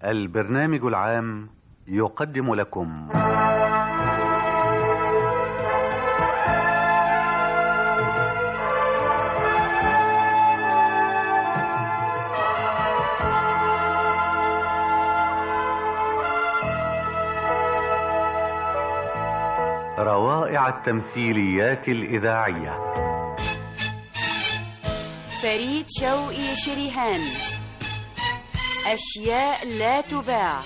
البرنامج العام يقدم لكم روائع التمثيليات الإذاعية فريد شوقي شريهان أشياء لا تباع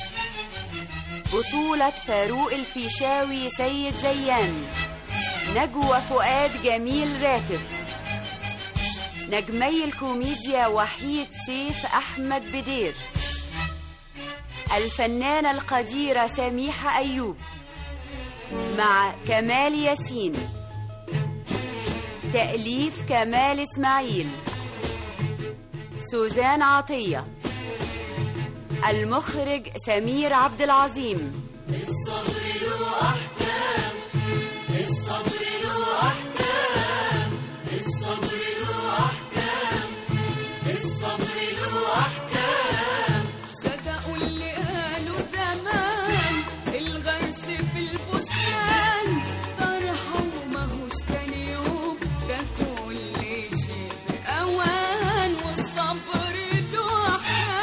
بطولة فاروق الفيشاوي سيد زيان نجوى فؤاد جميل راتب نجمي الكوميديا وحيد سيف أحمد بدير الفنانة القديرة سميحة أيوب مع كمال ياسين تأليف كمال إسماعيل سوزان عطية المخرج سمير عبد العظيم الصبر له أحكام الصبر له أحكام الصبر له أحكام الصبر له أحكام صدقوا اللي قالوا زمان الغرس في البستان طرحه وماهوش تاني يوم ده كل شيء أوان والصبر له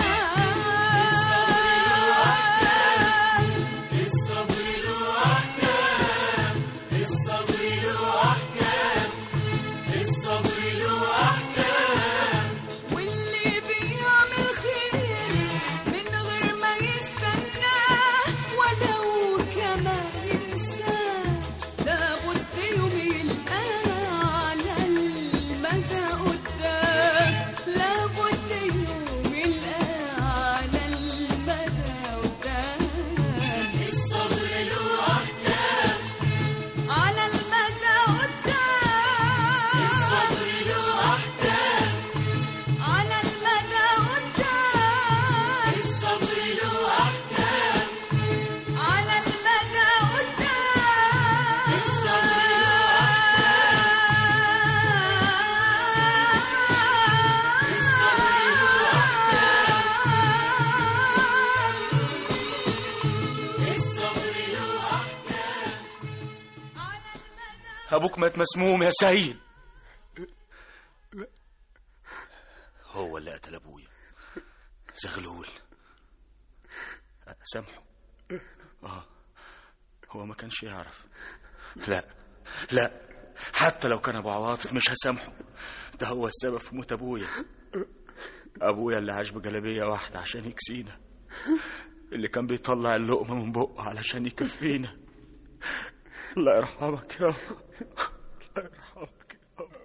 أحكام الصبر له أحكام الصبر له أحكام الصبر له أحكام واللي بيعمل خير من غير ما يستناه ولو كمان ينساه لابد يوم يلقاه على المدى قدام لابد يوم يلقاه على المدى قدام الصبر له أحكام على المدى قدام الصبر له أحكام على المدى قدام الصبر له أحكام على المدى قدام الصبر الصبر له أحكام أبوك مات مسموم يا سيد هو اللي قتل أبويا زغلول سامحه آه هو ما كانش يعرف لا لا حتى لو كان أبو عواطف مش هسامحه ده هو السبب في موت أبويا أبويا اللي عاش بجلابية واحدة عشان يكسينا اللي كان بيطلع اللقمة من بقه علشان يكفينا الله يرحمك يا الله يرحمك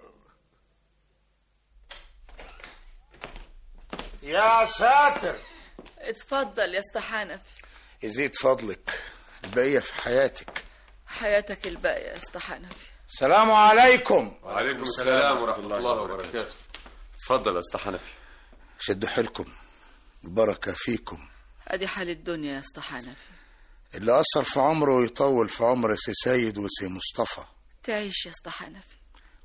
يا ساتر اتفضل يا اسطى حنفي يزيد فضلك البقية في حياتك حياتك الباقية يا اسطى حنفي السلام عليكم وعليكم السلام ورحمة الله وبركاته اتفضل يا اسطى حنفي شدوا حيلكم البركة فيكم ادي حال الدنيا يا اسطى حنفي اللي أثر في عمره يطول في عمر سي سيد وسي مصطفى تعيش يا اسطى حنفي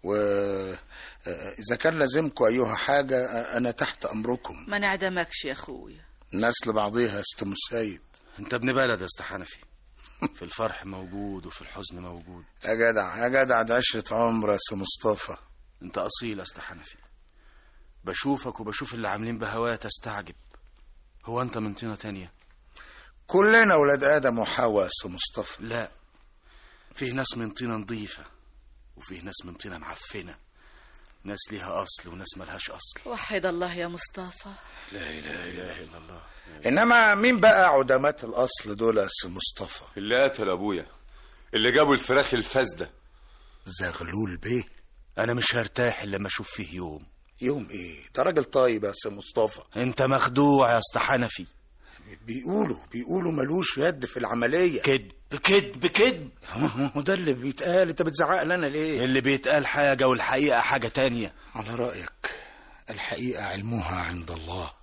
وإذا كان لازمكم أيها حاجة آه، أنا تحت أمركم ما نعدمكش يا اخويا الناس لبعضيها استم السيد انت ابن بلد يا اسطى حنفي في الفرح موجود وفي الحزن موجود يا جدع يا جدع ده عشرة عمر يا سي مصطفى انت اصيل يا اسطى حنفي بشوفك وبشوف اللي عاملين بهوات استعجب هو انت من طينه تانية كلنا ولاد آدم وحواء يا سي مصطفى لا فيه ناس من طينه نظيفه وفيه ناس من طينه معفنه ناس ليها اصل وناس ملهاش اصل وحد الله يا مصطفى لا اله اله الا الله إنما مين بقى عدمات الأصل دول يا سي مصطفى اللي قتل ابويا اللي جابوا الفراخ الفاسدة زغلول بيه انا مش هرتاح الا لما اشوف فيه يوم يوم ايه ده راجل طيب يا سي مصطفى انت مخدوع يا اسطى حنفي بيقولوا بيقولوا ملوش يد في العملية كذب كذب كذب ده اللي بيتقال انت بتزعق لنا ليه اللي بيتقال حاجه والحقيقه حاجه تانية على رأيك الحقيقة علمها عند الله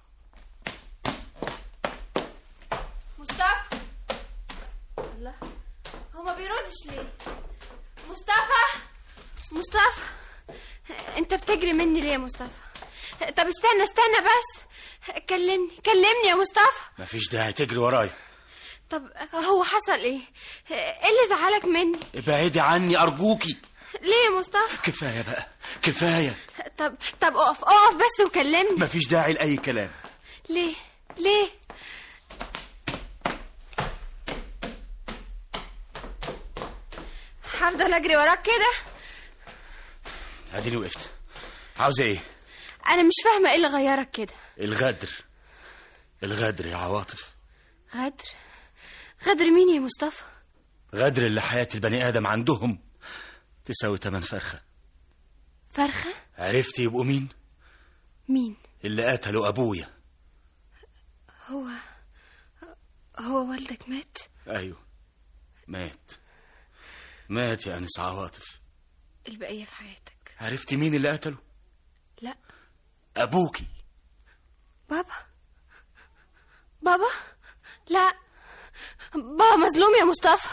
مصطفى الله هو ما بيردش ليه مصطفى مصطفى انت بتجري مني ليه يا مصطفى طب استنى استنى بس كلمني كلمني يا مصطفى مفيش داعي تجري ورايا طب هو حصل ايه ايه اللي زعلك مني ابعدي عني ارجوكي ليه يا مصطفى كفايه بقى كفايه طب طب اقف اقف بس وكلمني مفيش داعي لاي كلام ليه ليه هفضل اجري وراك كده اديني وقفت عاوزه ايه انا مش فاهمه ايه اللي غيرك كده الغدر الغدر يا عواطف غدر غدر مين يا مصطفى غدر اللي حياة البني آدم عندهم تساوي تمن فرخة فرخه عرفتي يبقوا مين مين اللي قتلوا أبويا هو هو والدك مات أيوه مات مات يا أنس عواطف البقيه في حياتك عرفتي مين اللي قتله لا أبوكي بابا بابا لا بابا مظلوم يا مصطفى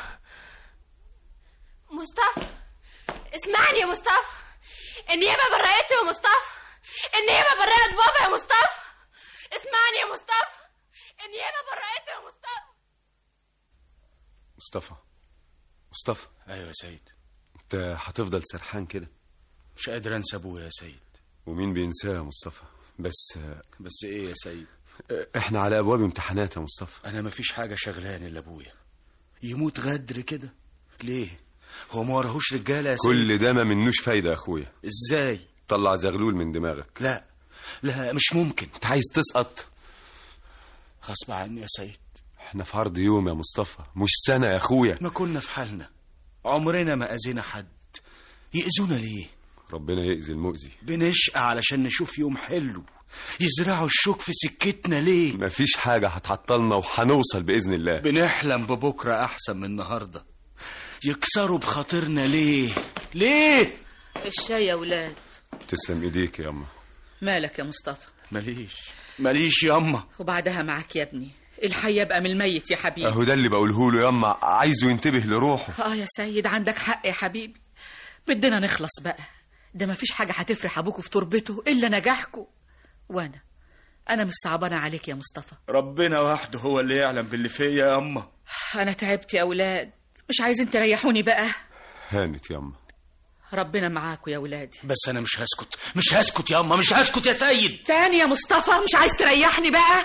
مصطفى اسمعني يا مصطفى النيابة برأته يا مصطفى النيابة برأت بابا يا مصطفى اسمعني يا مصطفى النيابة برأته يا مصطفى مصطفى مصطفى أيوه يا سيد انت هتفضل سرحان كده مش قادر أنسى أبويا يا سيد ومين بينساه يا مصطفى بس بس إيه يا سيد احنا على ابواب امتحانات يا مصطفى أنا مفيش حاجة شغلاني إلا أبويا يموت غدر كده ليه هو ما وراهوش رجالة يا سيد كل ده ما منوش فايده يا اخويا إزاي طلع زغلول من دماغك لا لا مش ممكن انت عايز تسقط غصب عني يا سيد احنا في عرض يوم يا مصطفى مش سنه يا اخويا ما كنا في حالنا عمرنا ما أذينا حد يأذونا ليه ربنا يأذي المؤذي بنشقى علشان نشوف يوم حلو يزرعوا الشوك في سكتنا ليه مفيش حاجه هتعطلنا وهنوصل باذن الله بنحلم ببكرة أحسن من النهاردة يكسروا بخاطرنا ليه ليه الشاي يا ولاد تسلم ايديك يا اما مالك يا مصطفى ماليش ماليش ياما وبعدها معاك يا ابني الحي يبقى من الميت يا حبيبي اهو ده اللي بقوله له ياما عايزه ينتبه لروحه اه يا سيد عندك حق يا حبيبي بدنا نخلص بقى ده مفيش حاجة هتفرح أبوكوا في تربته إلا نجاحكوا وأنا أنا مش صعبانة عليك يا مصطفى ربنا وحده هو اللي يعلم باللي فيا يا أما أنا تعبت يا أولاد مش عايزين تريحوني بقى هانت ياما ربنا معاكوا يا ولادي بس أنا مش هسكت مش هسكت يا أما مش هسكت يا سيد تاني يا مصطفى مش عايز تريحني بقى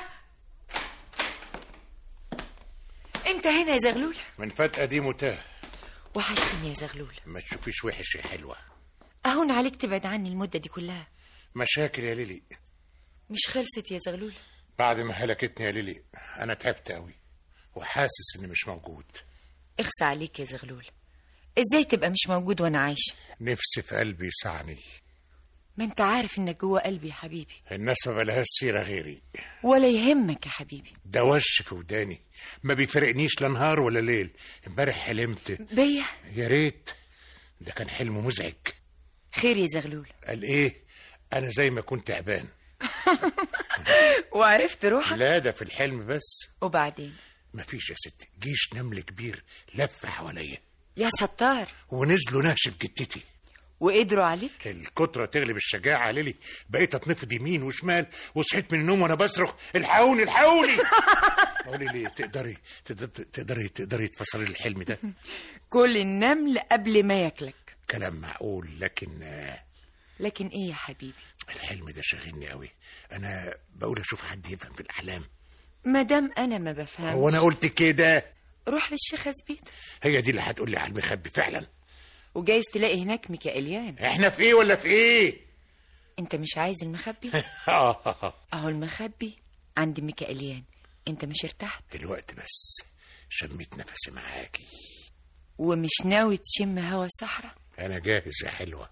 انت هنا يا زغلول من فات قديم وتاه وحشتني يا زغلول ما تشوفيش وحش يا حلوة اهون عليك تبعد عني المدة دي كلها مشاكل يا ليلي مش خلصت يا زغلول بعد ما هلكتني يا ليلي أنا تعبت قوي وحاسس إني مش موجود اخسى عليك يا زغلول ازاي تبقى مش موجود وانا عايشة نفسي في قلبي يسعني ما انت عارف انك جوه قلبي يا حبيبي الناس ما بلهاش سيرة غيري ولا يهمك يا حبيبي ده وش في وداني ما بيفرقنيش لا نهار ولا ليل امبارح حلمت بيا يا ريت ده كان حلم مزعج خير يا زغلول قال ايه انا زي ما كنت تعبان وعرفت روحك لا ده في الحلم بس وبعدين مفيش يا ستي جيش نمل كبير لف حواليا يا ستار ونزلوا نهشف جدتي وقدروا عليك الكترة تغلب الشجاعة يا ليلي بقيت اتنفض يمين وشمال وصحيت من النوم وانا بصرخ الحقوني الحقوني قولي لي تقدري تقدري تقدري تقدري تفسري لي الحلم ده كل النمل قبل ما ياكلك كلام معقول لكن آه، لكن ايه يا حبيبي الحلم ده شاغلني قوي انا بقول اشوف حد يفهم في الاحلام مادام انا ما بفهمش هو انا قلت كده روح للشيخ زبيد هي دي اللي هتقول لي على المخبي فعلا وجايز تلاقي هناك ميكائيليان احنا في ايه ولا في ايه انت مش عايز المخبي آه، اهو المخبي عند ميكائيليان انت مش ارتحت دلوقتي بس شميت نفسي معاكي ومش ناوي تشم هوا صحراء انا جاهز يا حلوه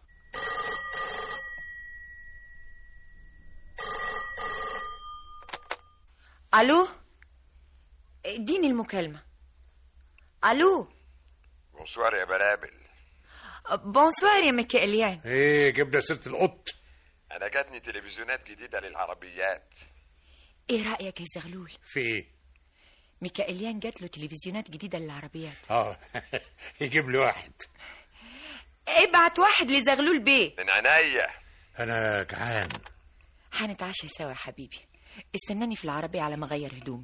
الو اديني المكالمة الو بونسوار يا بلابل بونسوار يا ميكائيليان ايه جبنا سيره القط انا جاتني تلفزيونات جديده للعربيات ايه رأيك يا زغلول في ايه ميكائيليان جات له تلفزيونات جديدة للعربيات اه يجيب لي واحد ابعت واحد لزغلول بيه من عينيا انا جعان هنتعشى سوا يا حبيبي استناني في العربية على ما أغير هدومي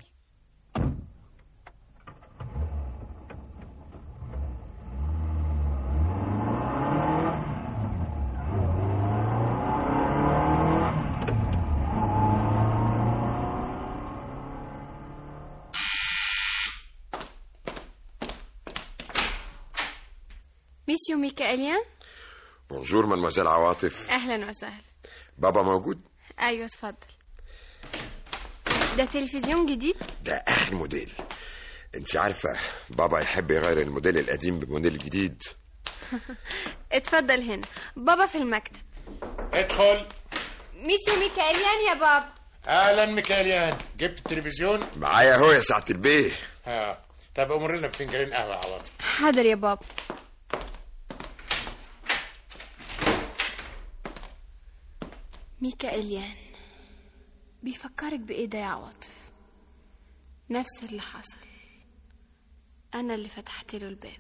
ميسيو ميكائيليان بونجور مدموزيل عواطف اهلا وسهلا بابا موجود ايوه اتفضل ده تلفزيون جديد ده اخر موديل انت عارفه بابا يحب يغير الموديل القديم بموديل جديد اتفضل هنا بابا في المكتب ادخل ميسيو ميكائيليان يا بابا اهلا ميكاليان جبت التلفزيون معايا اهو يا سعاده البيه ها طب امر لنا بفنجانين قهوه عواطف حاضر يا بابا ميكائيليان بيفكرك بإيه ده يا عواطف نفس اللي حصل أنا اللي فتحت له الباب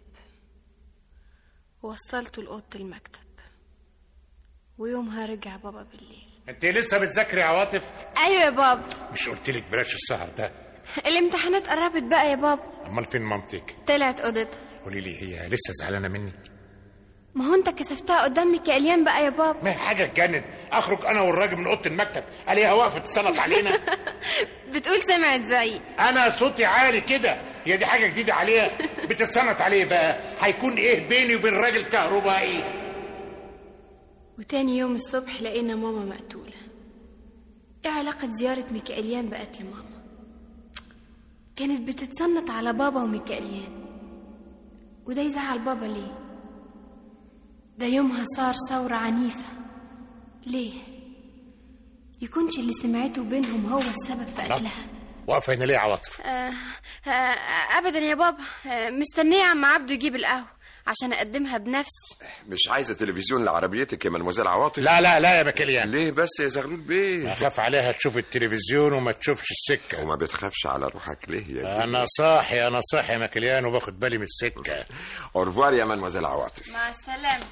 ووصلته لأوضة المكتب ويومها رجع بابا بالليل انت لسه بتذاكري يا عواطف أيوة يا بابا مش قلت لك بلاش السهر ده الامتحانات قربت بقى يا بابا امال فين مامتك طلعت أوضتها قولي لي هي لسه زعلانه مني ما هو انت كسفتها قدام ميكائيليان بقى يا بابا ما هي حاجه تجنن اخرج انا والراجل من اوضه المكتب عليها واقفه تتصنط علينا بتقول سمعت زعيق انا صوتي عالي كده هي دي حاجه جديده عليها بتتصنط عليه بقى هيكون ايه بيني وبين راجل كهربائي وتاني يوم الصبح لقينا ماما مقتولة ايه علاقة زيارة ميكائيليان بقتل ماما كانت بتتصنت على بابا وميكائيليان وده يزعل بابا ليه ده يومها صار ثورة عنيفة ليه يكونش اللي سمعته بينهم هو السبب في قتلها واقفه هنا ليه يا عواطف آه آه ابدا يا بابا آه مستنيه عم عبده يجيب القهوه عشان اقدمها بنفسي مش عايزه تلفزيون لعربيتك يا مدموزيل عواطف لا لا لا يا مكليان ليه بس يا زغلول بيه اخاف عليها تشوف التلفزيون وما تشوفش السكه وما بتخافش على روحك ليه يا انا صاحي انا صاحي يا مكليان وباخد بالي من السكه اورفوار يا مدموزيل عواطف مع السلامه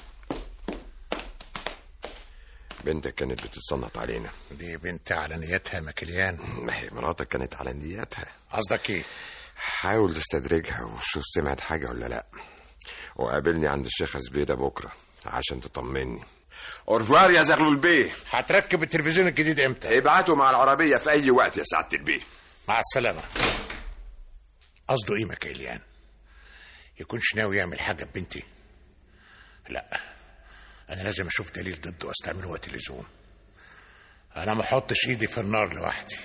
بنتك كانت بتتصنت علينا دي بنت على نيتها مكليان ما هي مراتك كانت على نيتها قصدك ايه حاول تستدرجها وشوف سمعت حاجة ولا لا وقابلني عند الشيخة زبيدة بكرة عشان تطمني اورفوار يا زغلول بيه هتركب التلفزيون الجديد امتى ابعته مع العربية في أي وقت يا سعادة البيه مع السلامة قصده ايه مكيليان يكونش ناوي يعمل حاجة ببنتي لا انا لازم اشوف دليل ضده واستعمله وقت اللزوم انا ما احطش ايدي في النار لوحدي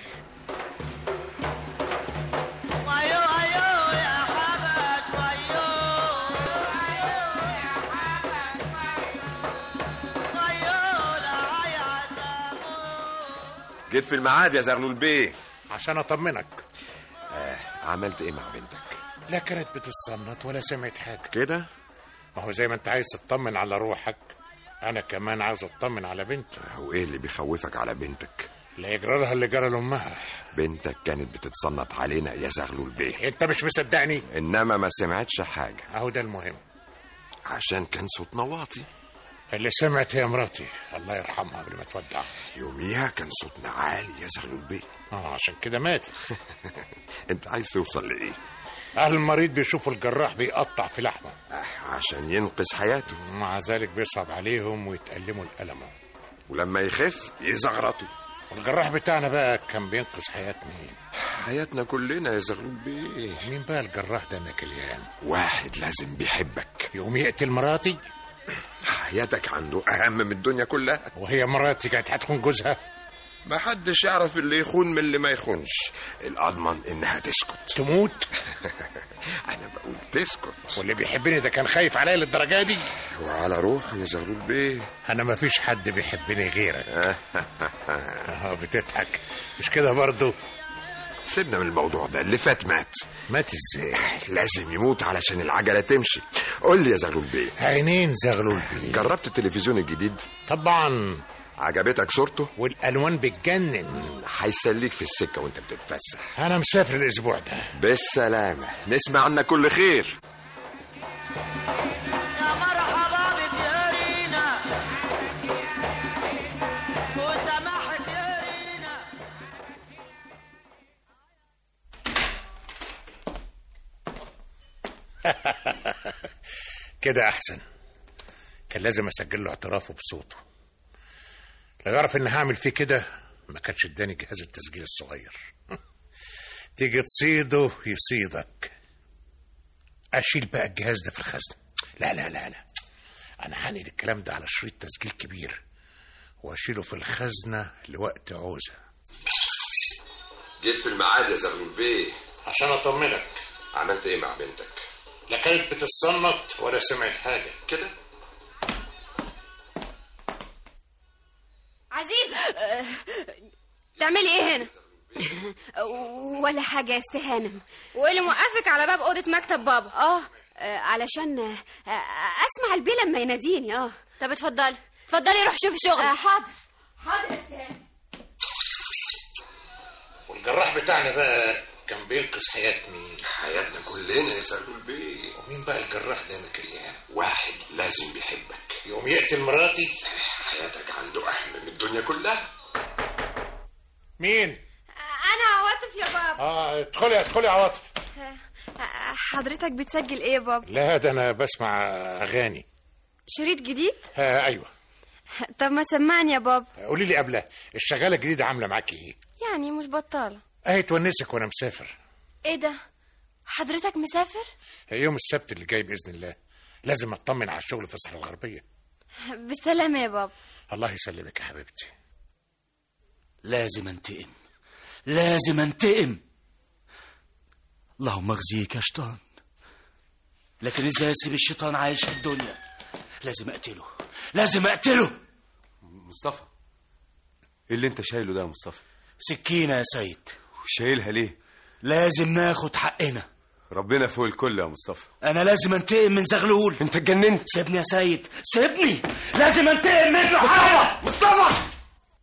جيت في الميعاد يا زغلول بيه عشان اطمنك آه عملت ايه مع بنتك لا كانت بتتصنت ولا سمعت حاجة كده ما هو زي ما انت عايز تطمن على روحك انا كمان عاوز اطمن على بنتي وايه اللي بيخوفك على بنتك لا يجرى لها اللي جرى لامها بنتك كانت بتتصنت علينا يا زغلول بيه انت مش مصدقني انما ما سمعتش حاجة اهو ده المهم عشان كان صوتنا واطي اللي سمعت هي مراتي الله يرحمها قبل ما تودع يوميها كان صوتنا عالي يا زغلول بيه اه عشان كده ماتت انت عايز توصل لايه اهل المريض بيشوفوا الجراح بيقطع في لحمه عشان ينقذ حياته مع ذلك بيصعب عليهم ويتألموا الألم ولما يخف يزغرطوا والجراح بتاعنا بقى كان بينقذ حياة مين حياتنا كلنا يا زغلول بيه مين بقى الجراح ده مكليان واحد لازم بيحبك يقوم يقتل مراتي حياتك عنده أهم من الدنيا كلها وهي مراتي كانت هتكون جوزها ما حدش يعرف اللي يخون من اللي ما يخونش الأضمن إنها تسكت تموت أنا بقول تسكت واللي بيحبني ده كان خايف عليا للدرجة دي وعلى روحه يا زغلول بيه أنا ما فيش حد بيحبني غيرك اه بتضحك مش كده برضو سيبنا من الموضوع ده اللي فات مات مات ازاي لازم يموت علشان العجلة تمشي قول لي يا زغلول بيه عينين زغلول بيه جربت التلفزيون الجديد طبعا عجبتك صورته والالوان بتجنن هيسليك في السكه وانت بتتفسح انا مسافر الاسبوع ده بالسلامه نسمع عنك كل خير يا مرحبا بك يا رينا وسماحك يا رينا كده احسن كان لازم اسجل له اعترافه بصوته لو يعرف ان هعمل فيه كده ما كانش اداني جهاز التسجيل الصغير تيجي تصيده يصيدك اشيل بقى الجهاز ده في الخزنه لا لا لا لا انا هنقل الكلام ده على شريط تسجيل كبير واشيله في الخزنه لوقت عوزه جيت في الميعاد يا زغلول بيه عشان اطمنك عملت ايه مع بنتك لا كانت بتتصنت ولا سمعت حاجه كده عزيز تعملي ايه هنا ولا حاجة يا استهانم وايه اللي موقفك على باب اوضه مكتب بابا اه آه، علشان آه، آه، اسمع البيه لما يناديني اه طب اتفضلي اتفضلي روح شوفي شغل آه، حاضر حاضر يا سهام والجراح بتاعنا بقى كان بينقذ حياة مين؟ حياتنا كلنا يا زغلول بيه ومين بقى الجراح ده مكريان؟ واحد لازم بيحبك يوم يقتل مراتي حياتك عنده اهم من الدنيا كلها مين؟ انا عواطف يا بابا اه ادخلي ادخلي يا عواطف حضرتك بتسجل ايه يا بابا لا ده انا بسمع اغاني شريط جديد آه ايوه طب ما سمعني يا بابا قولي لي قبلها الشغاله الجديده عامله معاكي ايه؟ يعني مش بطاله اهي تونسك وانا مسافر ايه ده حضرتك مسافر يوم السبت اللي جاي باذن الله لازم اطمن على الشغل في الصحراء الغربيه بالسلامه يا بابا الله يسلمك يا حبيبتي لازم انتقم لازم انتقم اللهم اخزيك يا شيطان لكن ازاي اسيب الشيطان عايش في الدنيا لازم اقتله لازم اقتله مصطفى ايه اللي انت شايله ده يا مصطفى سكينه يا سيد شايلها ليه لازم ناخد حقنا ربنا فوق الكل يا مصطفى انا لازم انتقم من زغلول انت اتجننت سيبني يا سيد سيبني لازم انتقم منه حاجه مصطفى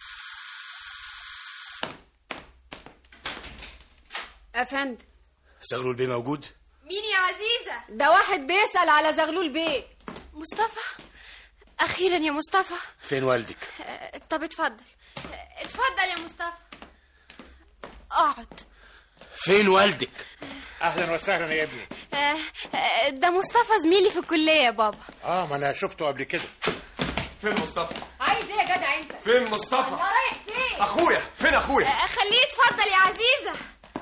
افند زغلول بيه موجود مين يا عزيزه ده واحد بيسأل على زغلول بيه مصطفى اخيرا يا مصطفى فين والدك آه، طب اتفضل آه، اتفضل يا مصطفى اقعد فين والدك اهلا وسهلا يا ابني آه، آه، ده مصطفى زميلي في الكليه يا بابا اه ما انا شفته قبل كده فين مصطفى عايز ايه يا جدع انت فين مصطفى الله رايح فين اخويا فين اخويا آه، خليه يتفضل يا عزيزه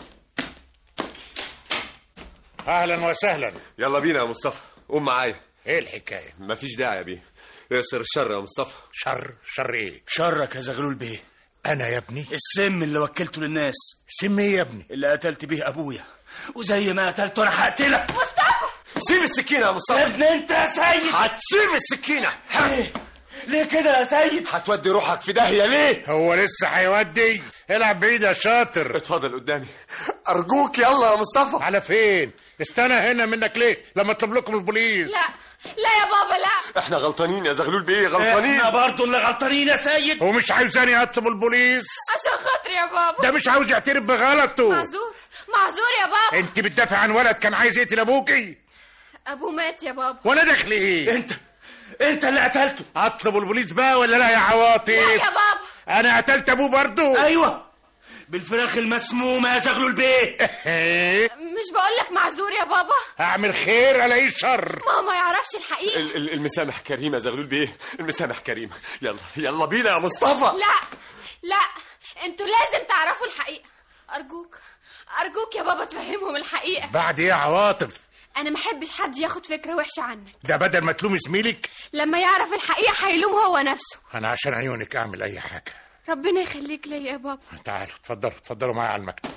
اهلا وسهلا يلا بينا يا مصطفى قوم معايا ايه الحكايه مفيش داعي يا بيه ياسر الشر يا مصطفى شر شر ايه شرك يا زغلول بيه انا يا ابني السم اللي وكلته للناس سم ايه يا ابني اللي قتلت بيه ابويا وزي ما قتلته انا هقتلك مصطفى سيب السكينه يا مصطفى ابن انت يا سيد هتسيب السكينه ليه ليه كده يا سيد هتودي روحك في داهيه ليه هو لسه هيودي العب بعيد يا شاطر اتفضل قدامي ارجوك يلا يا مصطفى على فين استنى هنا منك ليه لما اطلب لكم البوليس لا لا يا بابا لا احنا غلطانين يا زغلول بيه غلطانين احنا برضه اللي غلطانين يا سيد ومش عايزاني اطلب البوليس عشان خاطري يا بابا ده مش عاوز يعترف بغلطه معذور معذور يا بابا انت بتدافع عن ولد كان عايز يقتل ابوكي ابوه مات يا بابا وانا دخلي ايه انت انت اللي قتلته اطلب البوليس بقى ولا لا يا عواطف لا يا بابا انا قتلت ابوه برضه ايوه بالفراخ المسمومه يا زغلول بيه مش بقول لك معذور يا بابا اعمل خير الاقيه شر ما هو ما يعرفش الحقيقه ال- ال- المسامح كريم يا زغلول بيه المسامح كريم يلا يلا بينا يا مصطفى لا لا انتوا لازم تعرفوا الحقيقه ارجوك ارجوك يا بابا تفهمهم الحقيقه بعد ايه يا عواطف انا ما احبش حد ياخد فكره وحشه عنك ده بدل ما تلوم زميلك لما يعرف الحقيقه هيلوم هو نفسه انا عشان عيونك اعمل اي حاجه ربنا يخليك ليا يا بابا تعالوا اتفضلوا اتفضلوا معايا على المكتب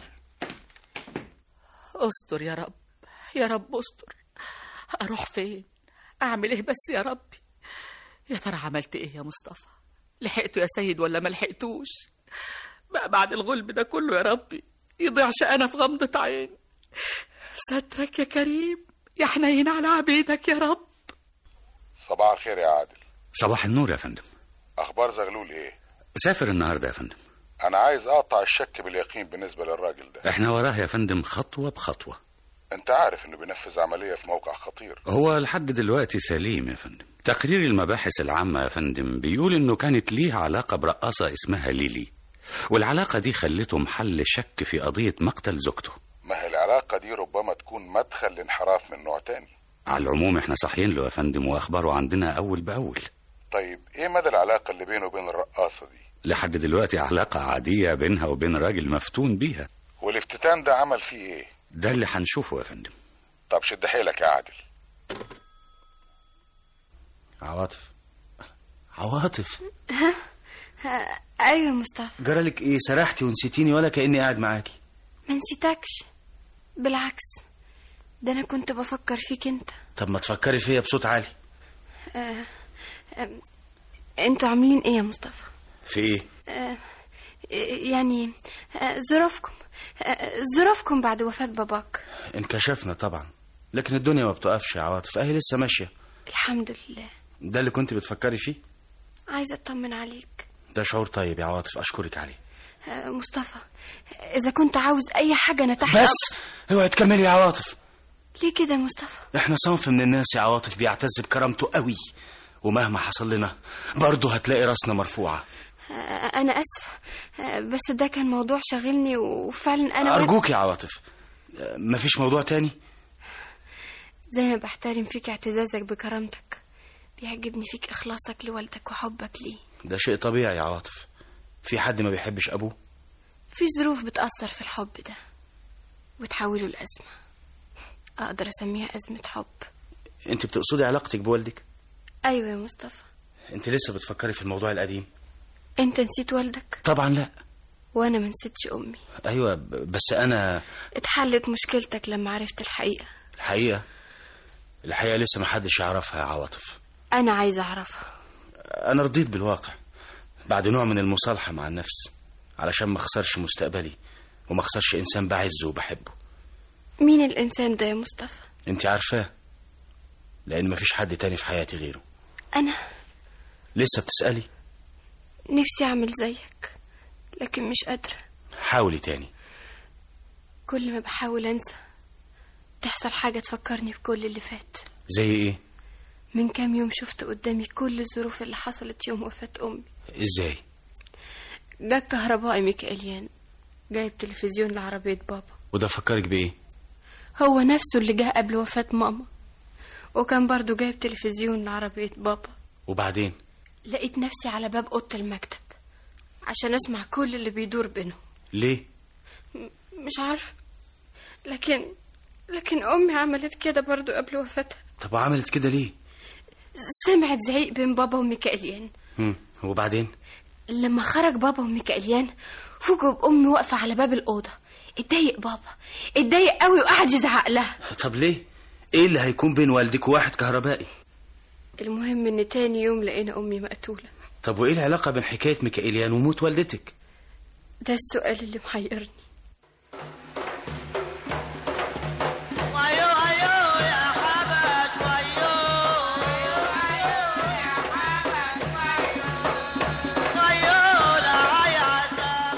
استر يا رب يا رب استر اروح فين اعمل ايه بس يا ربي يا ترى عملت ايه يا مصطفى لحقته يا سيد ولا ما لحقتوش بقى بعد الغلب ده كله يا ربي يضيعش انا في غمضة عين سترك يا كريم يا حنين على عبيدك يا رب صباح الخير يا عادل صباح النور يا فندم اخبار زغلول ايه سافر النهارده يا فندم انا عايز اقطع الشك باليقين بالنسبه للراجل ده احنا وراه يا فندم خطوه بخطوه انت عارف انه بينفذ عمليه في موقع خطير هو لحد دلوقتي سليم يا فندم تقرير المباحث العامة يا فندم بيقول انه كانت ليه علاقة برقاصة اسمها ليلي والعلاقة دي خلته محل شك في قضية مقتل زوجته ما هي العلاقه دي ربما تكون مدخل لانحراف من نوع تاني على العموم احنا صاحيين له يا فندم واخباره عندنا اول باول طيب ايه مدى العلاقة اللي بينه وبين الرقاصة دي لحد دلوقتي علاقة عادية بينها وبين راجل مفتون بيها والافتتان ده عمل فيه ايه ده اللي هنشوفه يا فندم طب شد حيلك يا عادل عواطف عواطف ها ها، ايوه يا مصطفى جرالك ايه سرحتي ونسيتيني ولا كاني قاعد معاكي ما نسيتكش بالعكس ده انا كنت بفكر فيك انت طب ما تفكري فيا بصوت عالي آه آه انتوا عاملين ايه يا مصطفى في ايه آه يعني آه ظروفكم آه ظروفكم بعد وفاة باباك انكشفنا طبعا لكن الدنيا ما بتقفش يا عواطف اهي لسه ماشيه الحمد لله ده اللي كنت بتفكري فيه عايزة اطمن عليك ده شعور طيب يا عواطف اشكرك عليه آه مصطفى اذا كنت عاوز اي حاجة انا تحت بس اوعي تكملي يا عواطف ليه كده يا مصطفى احنا صنف من الناس يا عواطف بيعتز بكرامته قوي ومهما حصل لنا برضه هتلاقي راسنا مرفوعه آه انا اسفة آه بس ده كان موضوع شاغلني وفعلا انا ارجوك يا عواطف آه، مفيش موضوع تاني زي ما بحترم فيك اعتزازك بكرامتك بيعجبني فيك اخلاصك لوالدك وحبك ليه ده شيء طبيعي يا عواطف في حد ما بيحبش ابوه في ظروف بتأثر في الحب ده وتحوله لأزمة أقدر أسميها أزمة حب انت بتقصدي علاقتك بوالدك أيوة يا مصطفى انت لسه بتفكري في الموضوع القديم أنت نسيت والدك طبعا لا وأنا ما نسيتش أمي ايوه ب- بس انا اتحلت مشكلتك لما عرفت الحقيقة الحقيقه الحقيقه لسه ما حدش يعرفها يا عواطف أنا عايزة أعرفها انا رضيت بالواقع بعد نوع من المصالحه مع النفس علشان ما اخسرش مستقبلي وما اخسرش انسان بعزه وبحبه مين الإنسان ده يا مصطفى انت عارفاه لان مفيش حد تاني في حياتي غيره أنا لسه بتسالي نفسي أعمل زيك لكن مش قادرة حاولي تاني كل ما بحاول أنسى تحصل حاجة تفكرني بكل اللي فات زي ايه من كام يوم شفت قدامي كل الظروف اللي حصلت يوم وفاة أمي ازاي جه كهربائي ميكائيليان جايب تلفزيون لعربية بابا وده فكرك بايه هو نفسه اللي جه قبل وفاة ماما وكان برضو جايب تلفزيون لعربية بابا وبعدين لقيت نفسي على باب أوضة المكتب عشان أسمع كل اللي بيدور بينهم ليه م- مش عارفة لكن لكن أمي عملت كده برضو قبل وفاتها طب وعملت كده ليه سمعت زعيق بين بابا وميكائيليان هم. وبعدين لما خرج بابا وميكائيليان فوجئوا بأمي واقفة على باب الأوضة اتضايق بابا اتضايق قوي وقعد يزعق لها طب ليه ايه اللي هيكون بين والدك وواحد كهربائي المهم ان تاني يوم لقينا امي مقتولة طب وايه العلاقه بين حكايه ميكائيليان وموت والدتك ده السؤال اللي محيرني ويو ويو يا حبش ويو ويو لا يا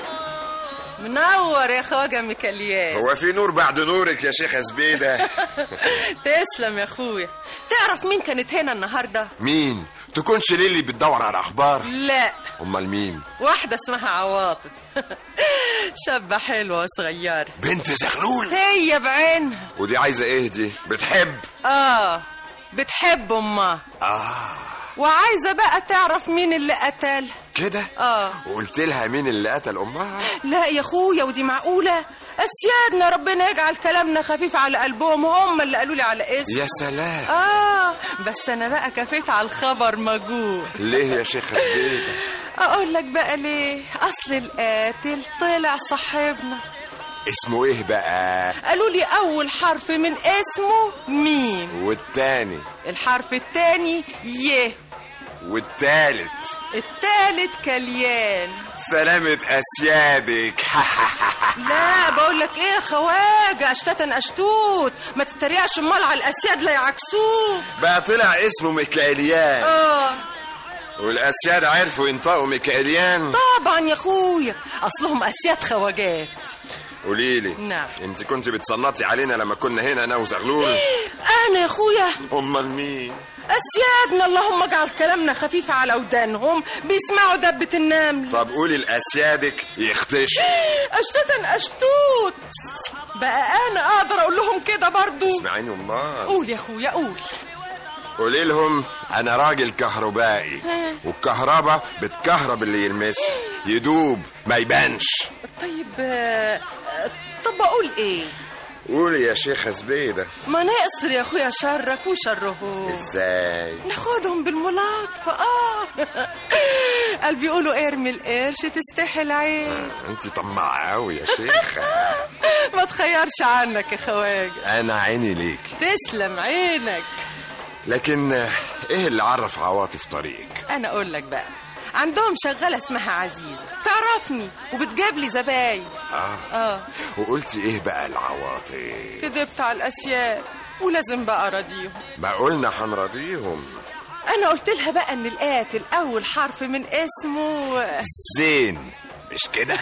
منور يا خواجه ميكاليان هو في نور بعد نورك يا شيخة زبيدة تسلم يا اخويا تعرف مين كانت هنا النهارده مين تكونش ليلي بتدور على اخبار لا امال مين واحده اسمها عواطف شابه حلوه وصغيره بنت زغلول هي بعينها ودي عايزة ايه دي بتحب اه بتحب امها اه وعايزه بقى تعرف مين اللي قتلها كده اه وقلت لها مين اللي قتل امها لا يا اخويا ودي معقوله اسيادنا ربنا يجعل كلامنا خفيف على قلبهم وهم اللي قالوا لي على اسم يا سلام اه بس انا بقى كفيت على الخبر مجهول ليه يا شيخة زبيدة اقول لك بقى ليه اصل القاتل طلع صاحبنا اسمه ايه بقى قالوا لي اول حرف من اسمه ميم والتاني الحرف التاني ي والتالت التالت كليان سلامة اسيادك لا بقول لك ايه يا خواجه اشتتا اشتوت ما تتريقش امال على الاسياد لا يعكسوه بقى طلع اسمه ميكائيليان اه والاسياد عرفوا ينطقوا ميكائيليان طبعا يا اخويا اصلهم اسياد خواجات قوليلي نعم انت كنت بتصنطي علينا لما كنا هنا انا وزغلول انا يا اخويا امال مين اسيادنا اللهم اجعل كلامنا خفيف على ودانهم بيسمعوا دبة النمل طب قولي لاسيادك يختش اشتتا اشتوت بقى انا اقدر اقول لهم كده برضو اسمعيني امال قول يا اخويا قول قولي لهم انا راجل كهربائي ها. والكهرباء بتكهرب اللي يلمسها يدوب ما يبانش طيب آه، آه، طب بقول ايه قولي يا شيخة زبيدة ما نقصر يا اخويا شرك وشرهم ازاي ناخدهم بالملاطفة اه قال بيقولوا ارمي القرش تستحي العين انت طماعة قوي يا شيخة ما تخيرش عنك يا خواجة انا عيني ليك تسلم عينك لكن آه، ايه اللي عرف عواطف طريقك انا اقول لك بقى عندهم شغالة اسمها عزيزة تعرفني وبتجيب لي زباين اه اه وقلتي ايه بقى العواطف كذبت على الاسياد ولازم بقى اراضيهم ما قلنا هنراضيهم انا قلت لها بقى ان القاتل اول حرف من اسمه زين مش كده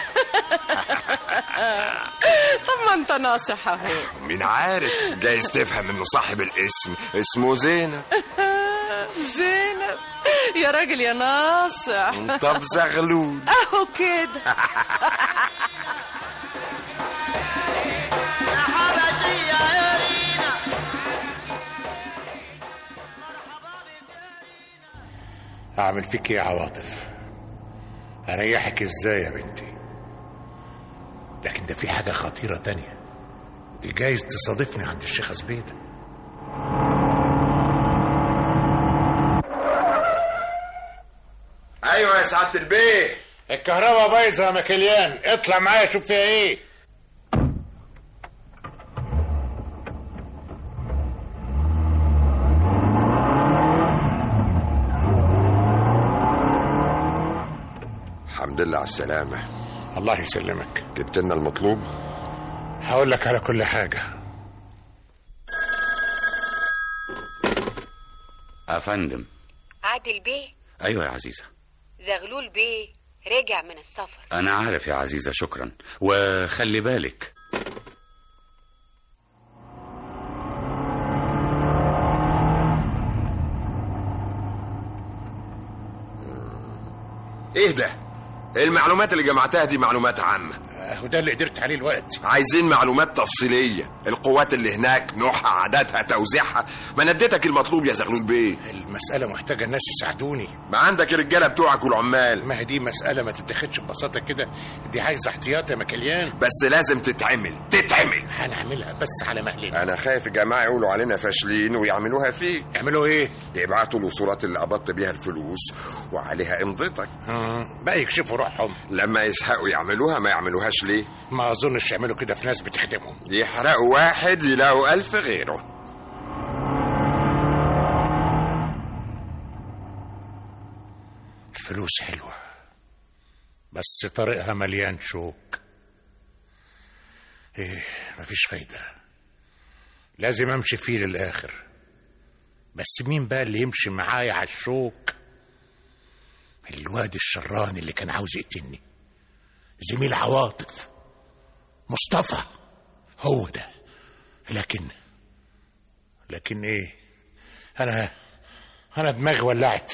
طب ما انت ناصح اهو مين عارف جايز تفهم انه صاحب الاسم اسمه زينب زينب يا راجل يا ناصح طب زغلول اهو كده يا حبشي يا رينا اعمل فيك ايه يا عواطف اريحك ازاي يا بنتي لكن ده في حاجه خطيره تانية دي جايز تصادفني عند الشيخ زبيده ايوه يا سعاده البيه الكهرباء بايظه يا مكليان اطلع معايا شوف فيها ايه الحمد لله على السلامة الله يسلمك جبت لنا المطلوب هقول لك على كل حاجه افندم عادل بيه ايوه يا عزيزه زغلول بيه رجع من السفر انا عارف يا عزيزه شكرا وخلي بالك ايه ده المعلومات اللي جمعتها دي معلومات عامة وده اللي قدرت عليه الوقت عايزين معلومات تفصيلية القوات اللي هناك نوعها عددها توزيعها ما نديتك المطلوب يا زغلول بيه المسألة محتاجة الناس يساعدوني ما عندك الرجالة بتوعك والعمال ما هي دي مسألة ما تتاخدش ببساطة كده دي عايزة احتياط يا مكليان بس لازم تتعمل تتعمل هنعملها بس على مهلنا انا خايف الجماعة يقولوا علينا فاشلين ويعملوها فيه يعملوا ايه يبعتوا الوصولات اللي قبضت بيها الفلوس وعليها امضتك آه. بقى يكشفوا روحهم لما يزهقوا يعملوها ما يعملوهاش ليه ما اظنش يعملوا كده في ناس بتخدمهم يحرقوا واحد يلاقوا ألف غيره الفلوس حلوة بس طريقها مليان شوك ايه مفيش فايدة لازم امشي فيه للآخر بس مين بقى اللي يمشي معايا على الشوك الواد الشران اللي كان عاوز يقتلني زميل عواطف مصطفى هو ده لكن لكن ايه انا انا دماغي ولعت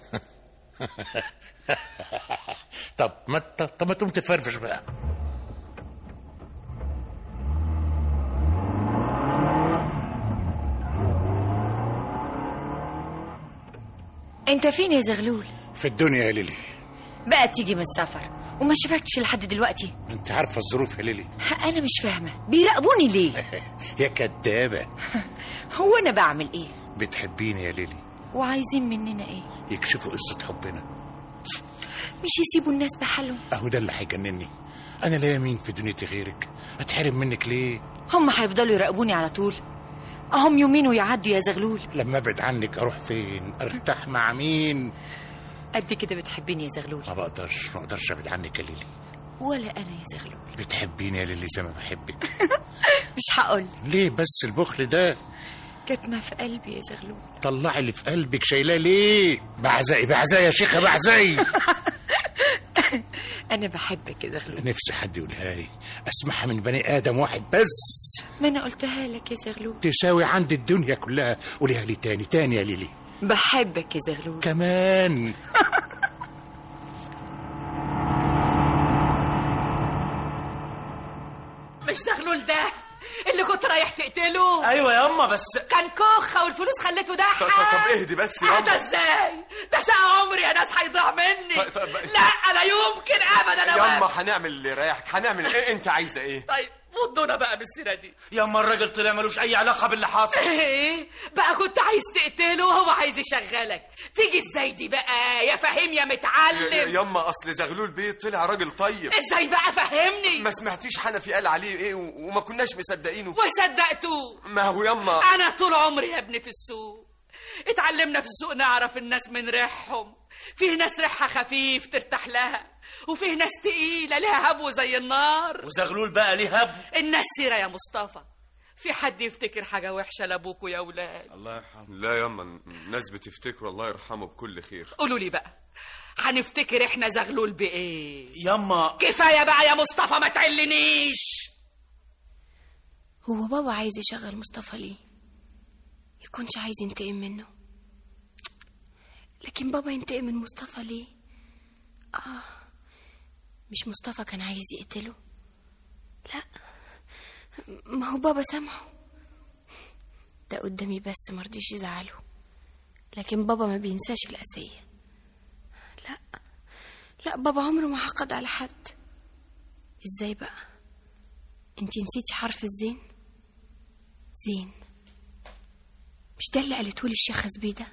طب ما طب ما تقوم تفرفش بقى انت فين يا زغلول في الدنيا يا ليلي بقى تيجي من السفر وما شافكش لحد دلوقتي انت عارفه الظروف يا ليلي انا مش فاهمه بيراقبوني ليه يا كدابه هو انا بعمل ايه بتحبيني يا ليلي وعايزين مننا ايه يكشفوا قصه حبنا مش يسيبوا الناس بحالهم اهو ده اللي هيجنني انا لا يمين في دنيتي غيرك اتحرم منك ليه هم هيفضلوا يراقبوني على طول اهم يومين ويعدوا يا زغلول لما ابعد عنك اروح فين ارتاح مع مين قد كده بتحبيني يا زغلول ما بقدرش ما اقدرش ابعد عنك يا ليلي ولا انا يا زغلول بتحبيني يا ليلي زي ما بحبك مش هقول ليه بس البخل ده كاتمه في قلبي يا زغلول طلعي اللي في قلبك شايلاه ليه بعزقي بعزقي يا شيخه بعزقي انا بحبك يا زغلول نفسي حد يقولها لي اسمعها من بني ادم واحد بس ما انا قلتها لك يا زغلول تساوي عند الدنيا كلها قوليها لي تاني تاني يا ليلي بحبك يا زغلول كمان مش زغلول ده اللي كنت رايح تقتله ايوه ياما بس كان كوخه والفلوس خليته طب, ضحك طب اهدي بس يا ده ازاي ده شقى عمري يا ناس هيضيع مني طيب- طيب- لا لا يمكن ابدا ياما اوافق هنعمل اللي يريحك هنعمل ايه انت عايزه ايه طيب فضونا بقى بالسيره دي ياما الراجل طلع ملوش اي علاقه باللي حاصل ايه بقى كنت عايز تقتله وهو عايز يشغلك تيجي ازاي دي بقى يا فهيم يا متعلم ياما اصل زغلول بيه طلع راجل طيب ازاي بقى فهمني ما سمعتيش حنفي قال عليه ايه و- وما كناش مصدقينه وصدقتوه ما هو ياما انا طول عمري يا ابني في السوق اتعلمنا في السوق نعرف الناس من ريحهم فيه ناس ريحها خفيف ترتاح لها وفيه ناس تقيلة لها هبو زي النار وزغلول بقى ليه هب الناس سيرة يا مصطفى في حد يفتكر حاجة وحشة لأبوكوا يا ولاد الله يرحمه لا ياما الناس بتفتكره الله يرحمه بكل خير قولوا لي بقى هنفتكر احنا زغلول بإيه ياما كفاية بقى يا مصطفى ما تعلنيش هو بابا عايز يشغل مصطفى ليه يكونش عايز ينتقم منه لكن بابا ينتقم من مصطفى ليه اه مش مصطفى كان عايز يقتله لا ما هو بابا سامحه ده قدامي بس مرضيش يزعله لكن بابا ما بينساش القاسية لا لا بابا عمره ما حقد على حد ازاي بقى انتي نسيتي حرف الزين زين مش ده اللي قالته لي الشيخة زبيدة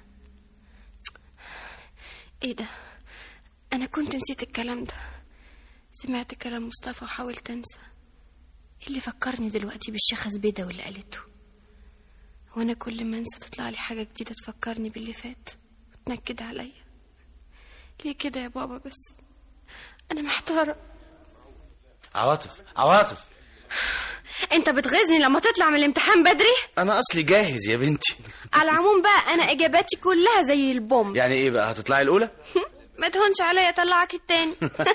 ايه ده انا كنت نسيت الكلام ده سمعت كلام مصطفى وحاولت انسى إيه اللي فكرني دلوقتي بالشيخة زبيدة واللي قالته وانا كل ما انسى تطلع لي حاجة جديدة تفكرني باللي فات وتنكد عليا ليه كده يا بابا بس انا محتارة عواطف عواطف انت بتغيظني لما تطلع من الامتحان بدري انا اصلي جاهز يا بنتي على العموم بقى انا اجاباتي كلها زي البوم يعني ايه بقى هتطلعي الاولى ما تهونش عليا اطلعك التاني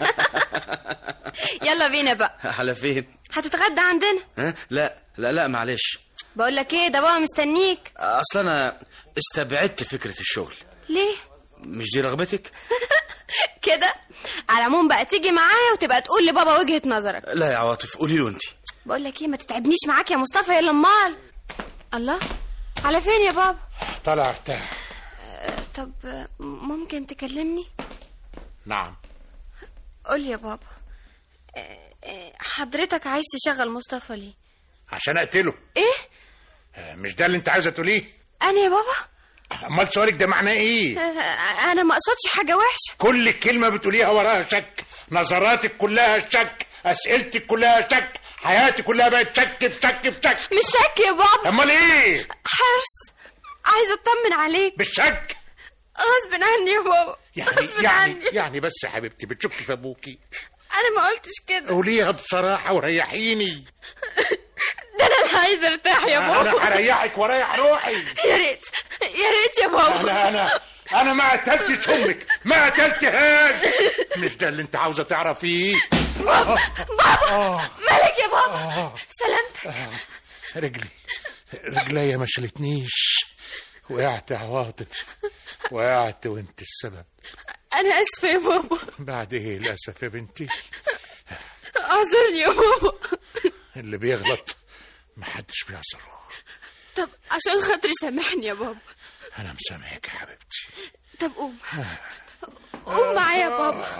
يلا بينا بقى على فين هتتغدى عندنا ها لا لا لا معلش بقول لك ايه ده بابا مستنيك اصل انا استبعدت فكره الشغل ليه مش دي رغبتك كده على العموم بقى تيجي معايا وتبقى تقول لبابا وجهة نظرك لا يا عواطف قولي له انت بقول لك ايه ما تتعبنيش معاك يا مصطفى يا امال الله على فين يا بابا طلع ارتاح أه طب آه، ممكن تكلمني نعم قول لي يا بابا أه، أه، حضرتك عايز تشغل مصطفى ليه عشان اقتله ايه آه، مش ده اللي انت عايزه تقوليه انا يا بابا امال سؤالك ده معناه ايه أه، انا ما اقصدش حاجه وحشه كل كلمه بتقوليها وراها شك نظراتك كلها شك اسئلتك كلها شك حياتي كلها بقت شك في شك في شك مش شك يا بابا امال ايه حرص عايزه اطمن عليك بالشك غصب عني يا بابا يعني غصب يعني عني يعني بس يا حبيبتي بتشكي في ابوكي انا ما قلتش كده قوليها بصراحه وريحيني ده انا اللي عايزه ارتاح يا بابا انا هريحك واريح روحي يا ريت يا ريت يا بابا انا انا انا ما قتلتش امك ما قتلتهاش مش ده اللي انت عاوزه تعرفيه بابا بابا آه. مالك يا بابا آه. سلامتك آه. رجلي رجليا ما شلتنيش وقعت يا عواطف وقعت وانت السبب انا اسفه يا بابا بعد ايه للاسف يا بنتي اعذرني يا بابا اللي بيغلط محدش بيعذره طب عشان خاطري سامحني يا بابا انا مسامحك يا حبيبتي طب قوم قوم معايا يا بابا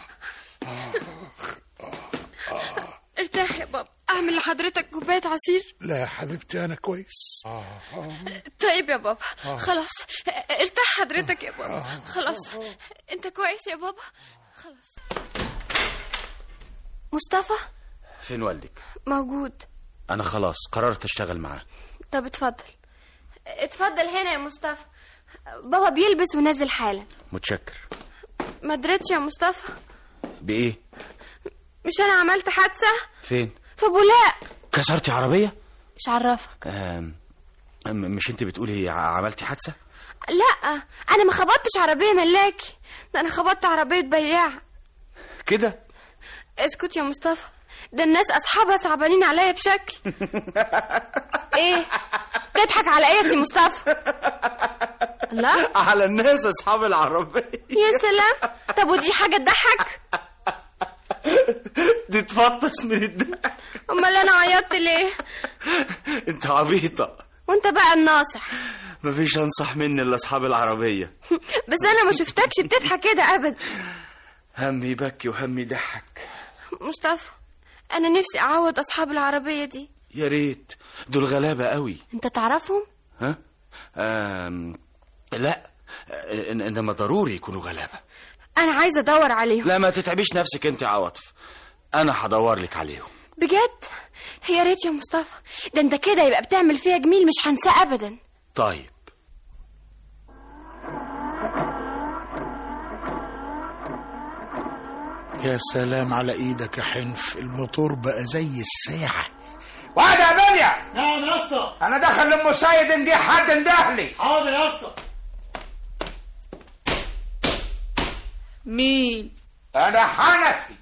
ارتاح يا بابا اعمل لحضرتك كوبايه عصير لا يا حبيبتي انا كويس طيب يا بابا آه. خلاص ارتاح حضرتك يا بابا خلاص انت كويس يا بابا خلاص مصطفى فين والدك موجود انا خلاص قررت اشتغل معاه طب اتفضل اتفضل هنا يا مصطفى بابا بيلبس ونازل حالا متشكر ما درتش يا مصطفى بايه مش انا عملت حادثه فين في بولاق كسرتي عربيه مش عرفك آم... أم- مش انت بتقولي ع- عملتي حادثه لا انا ما خبطتش عربيه ملاكي ده انا خبطت عربيه بياع كده اسكت يا مصطفى ده الناس اصحابها صعبانين عليا بشكل ايه تضحك على ايه يا سي مصطفى لا على الناس اصحاب العربيه يا سلام طب ودي حاجه تضحك دي تفطس من الضحك امال انا عيطت ليه انت عبيطة وانت بقى الناصح مفيش انصح مني الا اصحاب العربية بس انا ما شفتكش بتضحك كده ابدا همي يبكي وهمي يضحك مصطفى انا نفسي اعوض اصحاب العربيه دي يا ريت دول غلابة قوي انت تعرفهم ها آم... لا إن- انما ضروري يكونوا غلابة انا عايزه ادور عليهم لا ما تتعبيش نفسك انت يا عواطف انا هدور لك عليهم بجد يا ريت يا مصطفى ده انت كده يبقى بتعمل فيها جميل مش هنساه ابدا طيب يا سلام على ايدك يا حنف الموتور بقى زي الساعة واد يا بليا نعم يا اسطى انا داخل لام سيد ندي حد اندهلي حاضر يا اسطى مين انا حنفي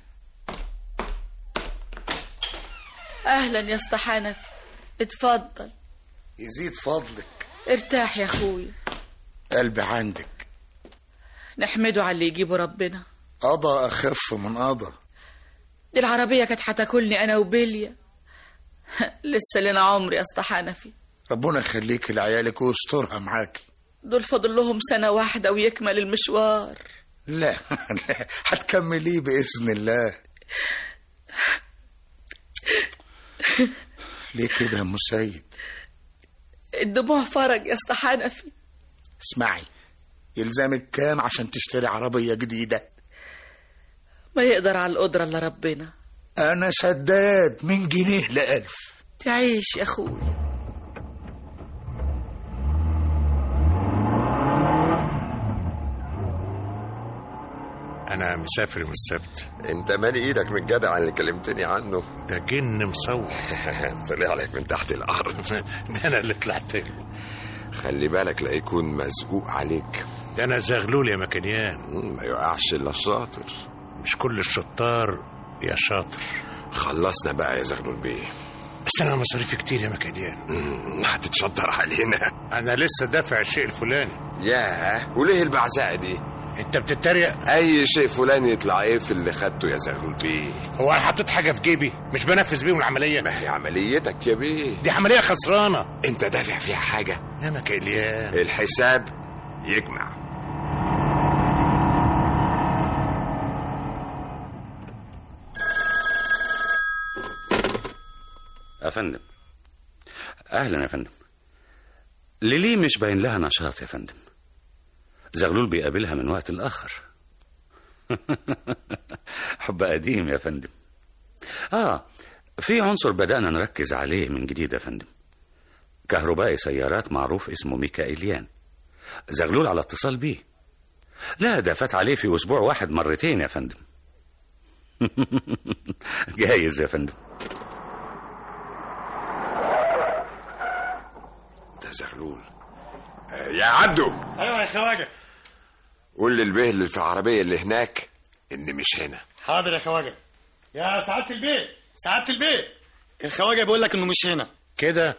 اهلا يا اسطى حنفي اتفضل يزيد فضلك ارتاح يا اخويا قلبي عندك نحمده على اللي يجيبه ربنا قضى اخف من قضى دي العربيه كانت هتاكلني انا وبيليا لسه لنا عمر يا اسطى حنفي ربنا يخليك لعيالك ويسترها معاكي دول فاضل لهم سنه واحده ويكمل المشوار لا لا هتكمليه باذن الله ليه كده يا ام سيد الدموع فرج يا اسطى حنفي اسمعي يلزمك كام عشان تشتري عربية جديدة ما يقدر على القدره الا ربنا أنا سداد من جنيه لألف تعيش يا اخويا انا مسافر من السبت انت مالي ايدك من الجدع اللي كلمتني عنه ده جن مصور طلع لك من تحت الارض ده انا اللي طلعت له خلي بالك لا يكون مزقوق عليك ده انا زغلول يا مكانيان ما يقعش الا الشاطر مش كل الشطار يا شاطر خلصنا بقى يا زغلول بيه بس انا مصاريفي كتير يا مكانيان مم، هتتشطر علينا انا لسه دافع الشيء الفلاني ياه وليه البعزقه دي انت بتتريق اي شيء فلاني يطلع ايه في اللي خدته يا زغلول بيه هو انا حطيت حاجه في جيبي مش بنفذ بيهم العمليه ما هي عمليتك يا بيه دي عمليه خسرانه انت دافع فيها حاجه يا مكانيان الحساب يجمع يا فندم اهلا يا فندم ليلي مش باين لها نشاط يا فندم زغلول بيقابلها من وقت لاخر حب قديم يا فندم اه في عنصر بدأنا نركز عليه من جديد يا فندم كهربائي سيارات معروف اسمه ميكائيليان زغلول على اتصال بيه لا ده فات عليه في اسبوع واحد مرتين يا فندم جايز يا فندم ده زغلول آه، يا عبدو ايوه يا خواجه قول للبيه اللي في العربيه اللي هناك ان مش هنا حاضر يا خواجه يا سعاده البيت سعاده البيت الخواجه بيقول لك انه مش هنا كده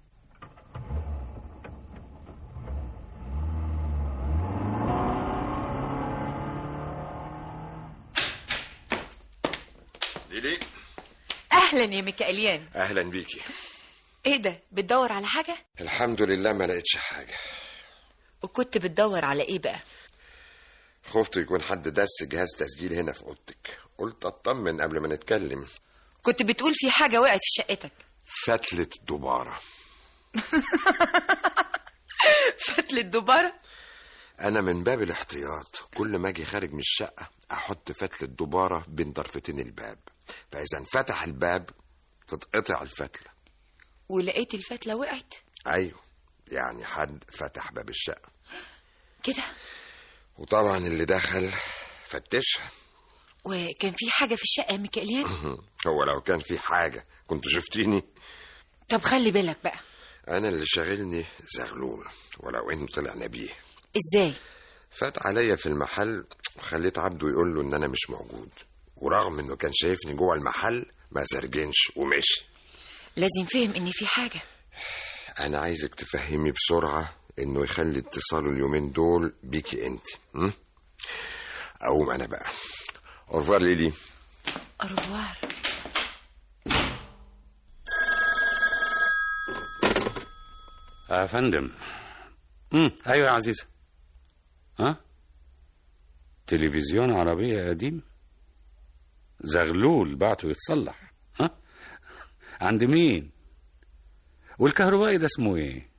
ليلي اهلا يا ميكائيليان اهلا بيكي ايه ده بتدور على حاجه الحمد لله ما لقيتش حاجه وكنت بتدور على ايه بقى خفت يكون حد دس جهاز تسجيل هنا في اوضتك قلت اطمن قبل ما نتكلم كنت بتقول في حاجه وقعت في شقتك فتلة دبارة فتلة دبارة أنا من باب الاحتياط كل ما أجي خارج من الشقة أحط فتلة دبارة بين طرفتين الباب فإذا انفتح الباب تتقطع الفتلة ولقيت الفتله وقعت أيوه يعني حد فتح باب الشقة كده وطبعا اللي دخل فتشها وكان في حاجه في الشقه يا ميكائيليان هو لو كان في حاجة كنت شفتيني طب خلي بالك بقى أنا اللي شاغلني زغلول ولو إنه طلع نبيه ازاي فات عليا في المحل وخليت عبده يقول له إن أنا مش موجود ورغم إنه كان شايفني جوه المحل ما زرجنش ومشي لازم فهم ان في حاجه أنا عايزك تفهمي بسرعة إنه يخلي اتصاله اليومين دول بيكي أنت م? أقوم أنا بقى أورفوار ليلي أروفوار يا فندم امم ايوه يا عزيزه ها تلفزيون عربيه قديم زغلول بعته يتصلح ها عند مين والكهربائي ده اسمه ايه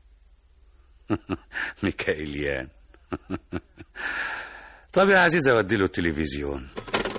ميكائيليان طب يا عزيزه ودي له التلفزيون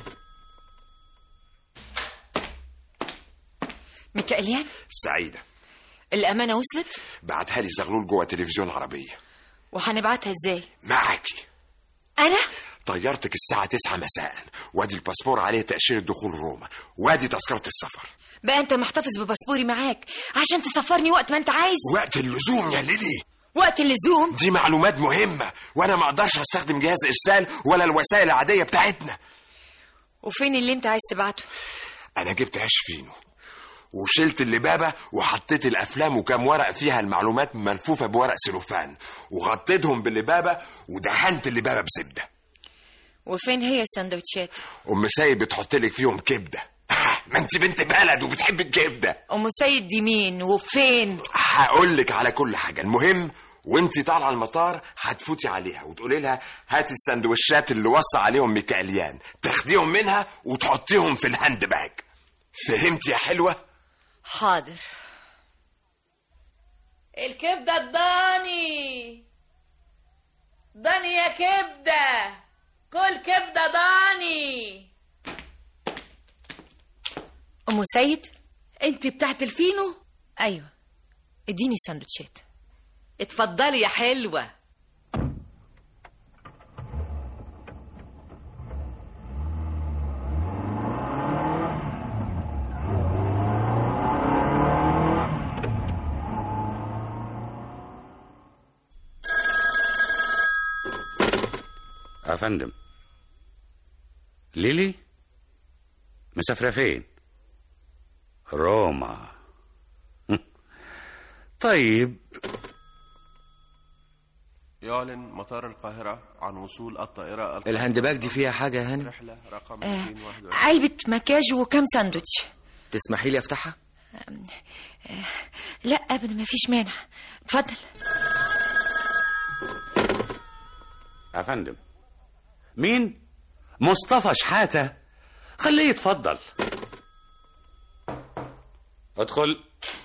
ميكائيليان سعيدة الأمانة وصلت بعتها لي زغلول جوه تلفزيون عربية وهنبعتها ازاي معاكي أنا طيارتك الساعة 9 مساء وادي الباسبور عليه تأشيرة دخول روما وادي تذكرة السفر بقى أنت محتفظ بباسبوري معاك عشان تسفرني وقت ما أنت عايز وقت اللزوم يا ليلي وقت اللزوم دي معلومات مهمة وأنا ما أقدرش أستخدم جهاز إرسال ولا الوسائل العادية بتاعتنا وفين اللي أنت عايز تبعته أنا جبت عيش فينو وشلت اللبابة وحطيت الأفلام وكام ورق فيها المعلومات ملفوفة بورق سلوفان وغطيتهم باللبابة ودهنت اللبابة بزبدة وفين هي السندوتشات أم سيد بتحط لك فيهم كبدة ما انت بنت بلد وبتحب الكبدة أم سيد دي مين وفين هقول لك على كل حاجة المهم وانت طالعه المطار هتفوتي عليها وتقولي لها هاتي السندوتشات اللي وصى عليهم ميكاليان تاخديهم منها وتحطيهم في الهاند باج فهمت يا حلوه حاضر الكبدة الضاني ضاني يا كبدة كل كبدة ضاني أم سيد انت بتاعت الفينو أيوة اديني السندوتشات اتفضلي يا حلوة يا فندم ليلي مسافرة فين روما طيب يعلن مطار القاهرة عن وصول الطائرة الق- الهاندباج دي فيها حاجة يا هانم رحلة رقم آه. 221 علبة مكياج وكم ساندوتش تسمحي لي افتحها لا أبدا ما فيش مانع اتفضل يا فندم مين مصطفى شحاتة خليه يتفضل ادخل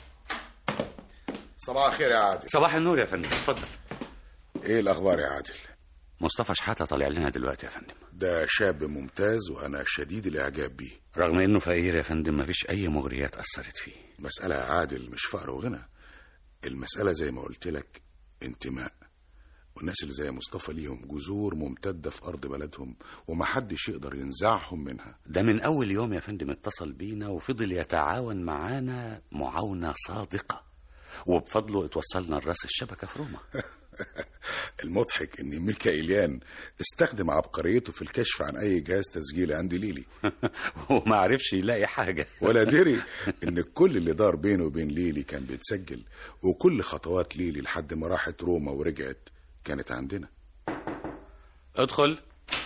صباح الخير يا عادل صباح النور يا فندم اتفضل ايه الاخبار يا عادل مصطفى شحاتة طالع لنا دلوقتي يا فندم ده شاب ممتاز وانا شديد الاعجاب بيه رغم انه فقير يا فندم مفيش اي مغريات اثرت فيه مسألة يا عادل مش فقر وغنى المسألة زي ما قلت لك انتماء والناس اللي زي مصطفى ليهم جذور ممتدة في أرض بلدهم ومحدش يقدر ينزعهم منها ده من اول يوم يا فندم اتصل بينا وفضل يتعاون معانا معاونة صادقة وبفضله اتوصلنا لراس الشبكة في روما المضحك ان ميكائيليان استخدم عبقريته في الكشف عن اي جهاز تسجيل عند ليلي وما عرفش يلاقي حاجة ولا دري ان كل اللي دار بينه وبين ليلي كان بيتسجل وكل خطوات ليلي لحد ما راحت روما ورجعت كانت عندنا ادخل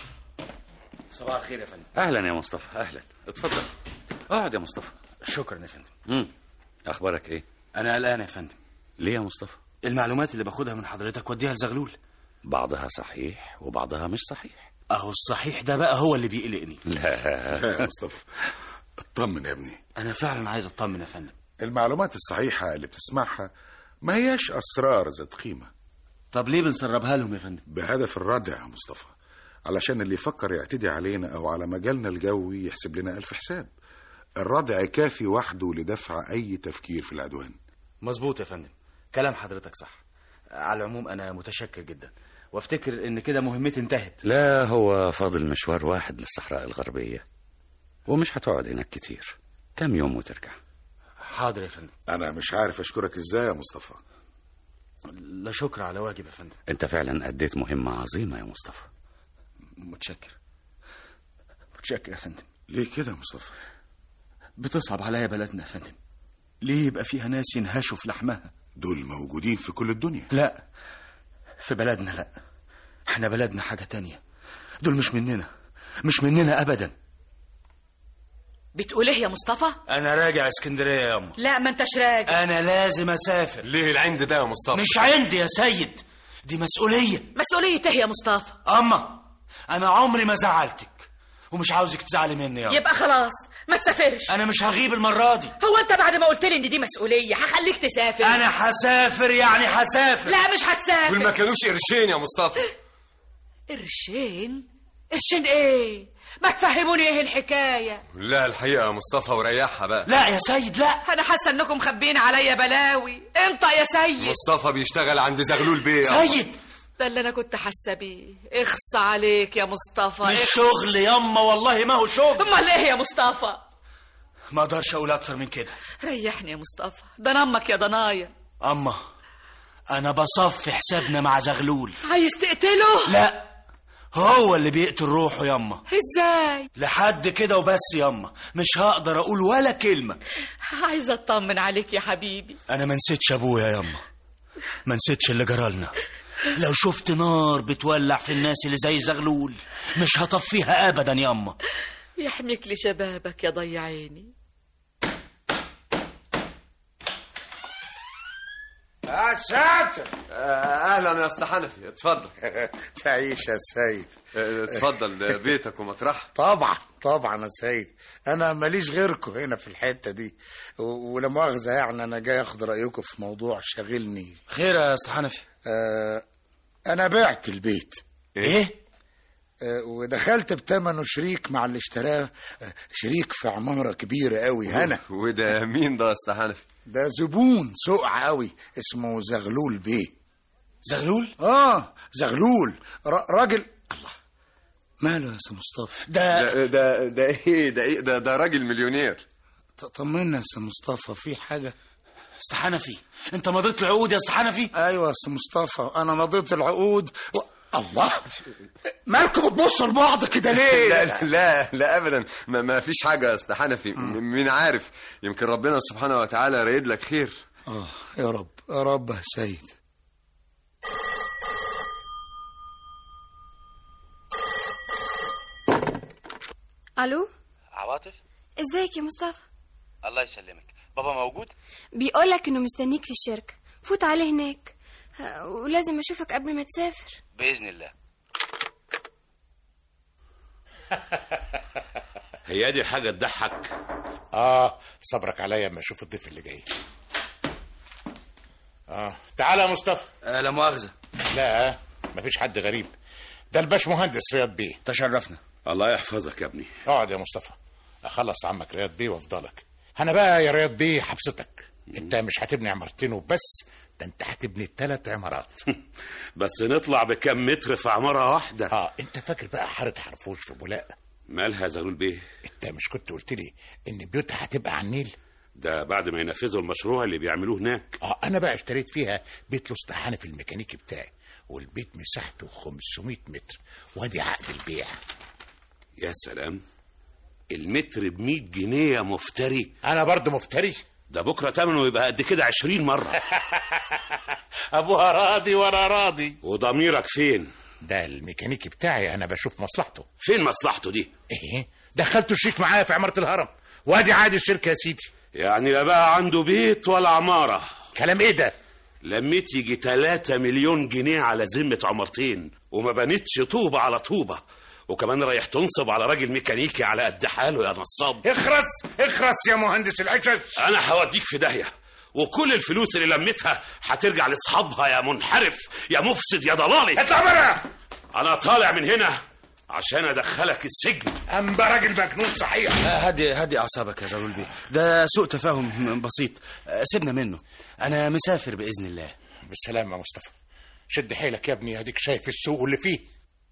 صباح الخير يا فندم اهلا يا مصطفى اهلا اتفضل اقعد يا مصطفى شكرا يا فندم امم اخبارك ايه انا قلقان يا فندم ليه يا مصطفى المعلومات اللي باخدها من حضرتك وديها لزغلول بعضها صحيح وبعضها مش صحيح اهو الصحيح ده بقى هو اللي بيقلقني لا يا مصطفى اطمن يا ابني انا فعلا عايز اطمن يا فندم المعلومات الصحيحة اللي بتسمعها ما هياش أسرار ذات قيمة طب ليه بنسربها لهم يا فندم بهدف الردع يا مصطفى علشان اللي يفكر يعتدي علينا أو على مجالنا الجوي يحسب لنا ألف حساب الردع كافي وحده لدفع أي تفكير في العدوان مظبوط يا فندم كلام حضرتك صح على العموم انا متشكر جدا وافتكر ان كده مهمتي انتهت لا هو فاضل مشوار واحد للصحراء الغربية ومش هتقعد هناك كتير كم يوم وترجع حاضر يا فندم أنا مش عارف أشكرك إزاي يا مصطفى لا شكر على واجب يا فندم انت فعلا اديت مهمة عظيمة يا مصطفى متشكر متشكر يا فندم ليه كده يا مصطفى بتصعب عليا بلدنا يا فندم ليه يبقى فيها ناس ينهشوا في لحمها دول موجودين في كل الدنيا لا في بلدنا لا احنا بلدنا حاجة تانية دول مش مننا مش مننا ابدا بتقول ايه يا مصطفى انا راجع اسكندريه يا يما لا ما انتش راجع انا لازم اسافر ليه العند ده يا مصطفى مش عندي يا سيد دي مسؤوليه مسؤولية ايه يا مصطفى اما انا عمري ما زعلتك ومش عاوزك تزعلي مني يا يبقى خلاص ما تسافرش انا مش هغيب المره دي هو انت بعد ما قلت لي ان دي مسؤوليه هخليك تسافر انا هسافر يعني هسافر لا مش هتسافر دول ما كانوش قرشين يا مصطفى قرشين قرشين ايه ما تفهموني ايه الحكايه لا الحقيقه يا مصطفى وريحها بقى لا يا سيد لا انا حاسه انكم مخبين عليا بلاوي انت يا سيد مصطفى بيشتغل عند زغلول بيه سيد ده اللي انا كنت حاسه بيه اخص عليك يا مصطفى مش اخص. شغل يما والله ما هو شغل امال ايه يا مصطفى ما اقدرش اقول اكتر من كده ريحني يا مصطفى ده أنا امك يا ضنايا اما انا بصفي حسابنا مع زغلول عايز تقتله لا هو اللي بيقتل روحه يما ازاي لحد كده وبس يما مش هقدر اقول ولا كلمه عايزه اطمن عليك يا حبيبي انا ما نسيتش ابويا يما ما نسيتش اللي جرالنا لو شفت نار بتولع في الناس اللي زي زغلول مش هطفيها ابدا يما يحميك لشبابك يا ضي عيني يا ساتر اهلا يا اسطى حنفي اتفضل تعيش يا سيد اتفضل بيتك ومطرح طبعا طبعا يا سيد انا ماليش غيركم هنا في الحته دي و- ولا مؤاخذه يعني انا جاي اخد رايكم في موضوع شاغلني خير يا اسطى حنفي آه انا بعت البيت ايه آه ودخلت بتمنه شريك مع اللي اشتراه آه شريك في عماره كبيره قوي هنا وده مين ده يا اسطى حنفي ده زبون سقع قوي اسمه زغلول بيه زغلول اه زغلول را- راجل الله ماله يا سي مصطفى ده ده ده ده ايه ده ايه ده ده راجل مليونير ط- طمنا يا سي مصطفى في حاجه اسطى حنفي انت مضيت العقود يا اسطى حنفي ايوه يا سي مصطفى انا مضيت العقود و... الله مالكم بتبصوا لبعض كده ليه لا لا لا ابدا ما, ما فيش حاجه يا اسطى حنفي م- مين عارف يمكن ربنا سبحانه وتعالى رايد لك خير اه يا رب يا رب يا سيد الو عواطف ازيك يا مصطفى الله يسلمك بابا موجود بيقولك انه مستنيك في الشركه فوت عليه هناك ها، ولازم اشوفك قبل ما تسافر باذن الله هي دي حاجة تضحك اه صبرك عليا اما اشوف الضيف اللي جاي اه تعالى يا مصطفى آه لا مؤاخذه لا مفيش حد غريب ده الباش مهندس رياض بيه تشرفنا الله يحفظك يا ابني اقعد يا مصطفى اخلص عمك رياض بيه وافضلك انا بقى يا رياض بيه حبستك انت مش هتبني عمارتين وبس ده انت هتبني ثلاث عمارات بس نطلع بكم متر في عمارة واحدة اه انت فاكر بقى حارة حرفوش في بولاق مالها زغلول بيه انت مش كنت قلت لي ان بيوتها هتبقى على النيل ده بعد ما ينفذوا المشروع اللي بيعملوه هناك اه انا بقى اشتريت فيها بيت لص في الميكانيكي بتاعي والبيت مساحته 500 متر وادي عقد البيع يا سلام المتر ب 100 جنيه يا مفتري انا برضو مفتري ده بكره ثمنه يبقى قد كده 20 مره ابوها راضي وانا راضي وضميرك فين ده الميكانيكي بتاعي انا بشوف مصلحته فين مصلحته دي ايه دخلته شريك معايا في عماره الهرم وادي عادي الشركه يا سيدي يعني لا بقى عنده بيت ولا عماره كلام ايه ده لميت يجي 3 مليون جنيه على ذمه عمارتين وما بنتش طوبه على طوبه وكمان رايح تنصب على راجل ميكانيكي على قد حاله يا نصاب اخرس اخرس يا مهندس العشش انا هوديك في داهيه وكل الفلوس اللي لميتها هترجع لاصحابها يا منحرف يا مفسد يا ضلالي اطلع بره انا طالع من هنا عشان ادخلك السجن انبا راجل مجنون صحيح آه، هدي هدي اعصابك يا زغلول بيه ده سوء تفاهم بسيط آه، سيبنا منه انا مسافر باذن الله بالسلامه يا مصطفى شد حيلك يا ابني اديك شايف السوق اللي فيه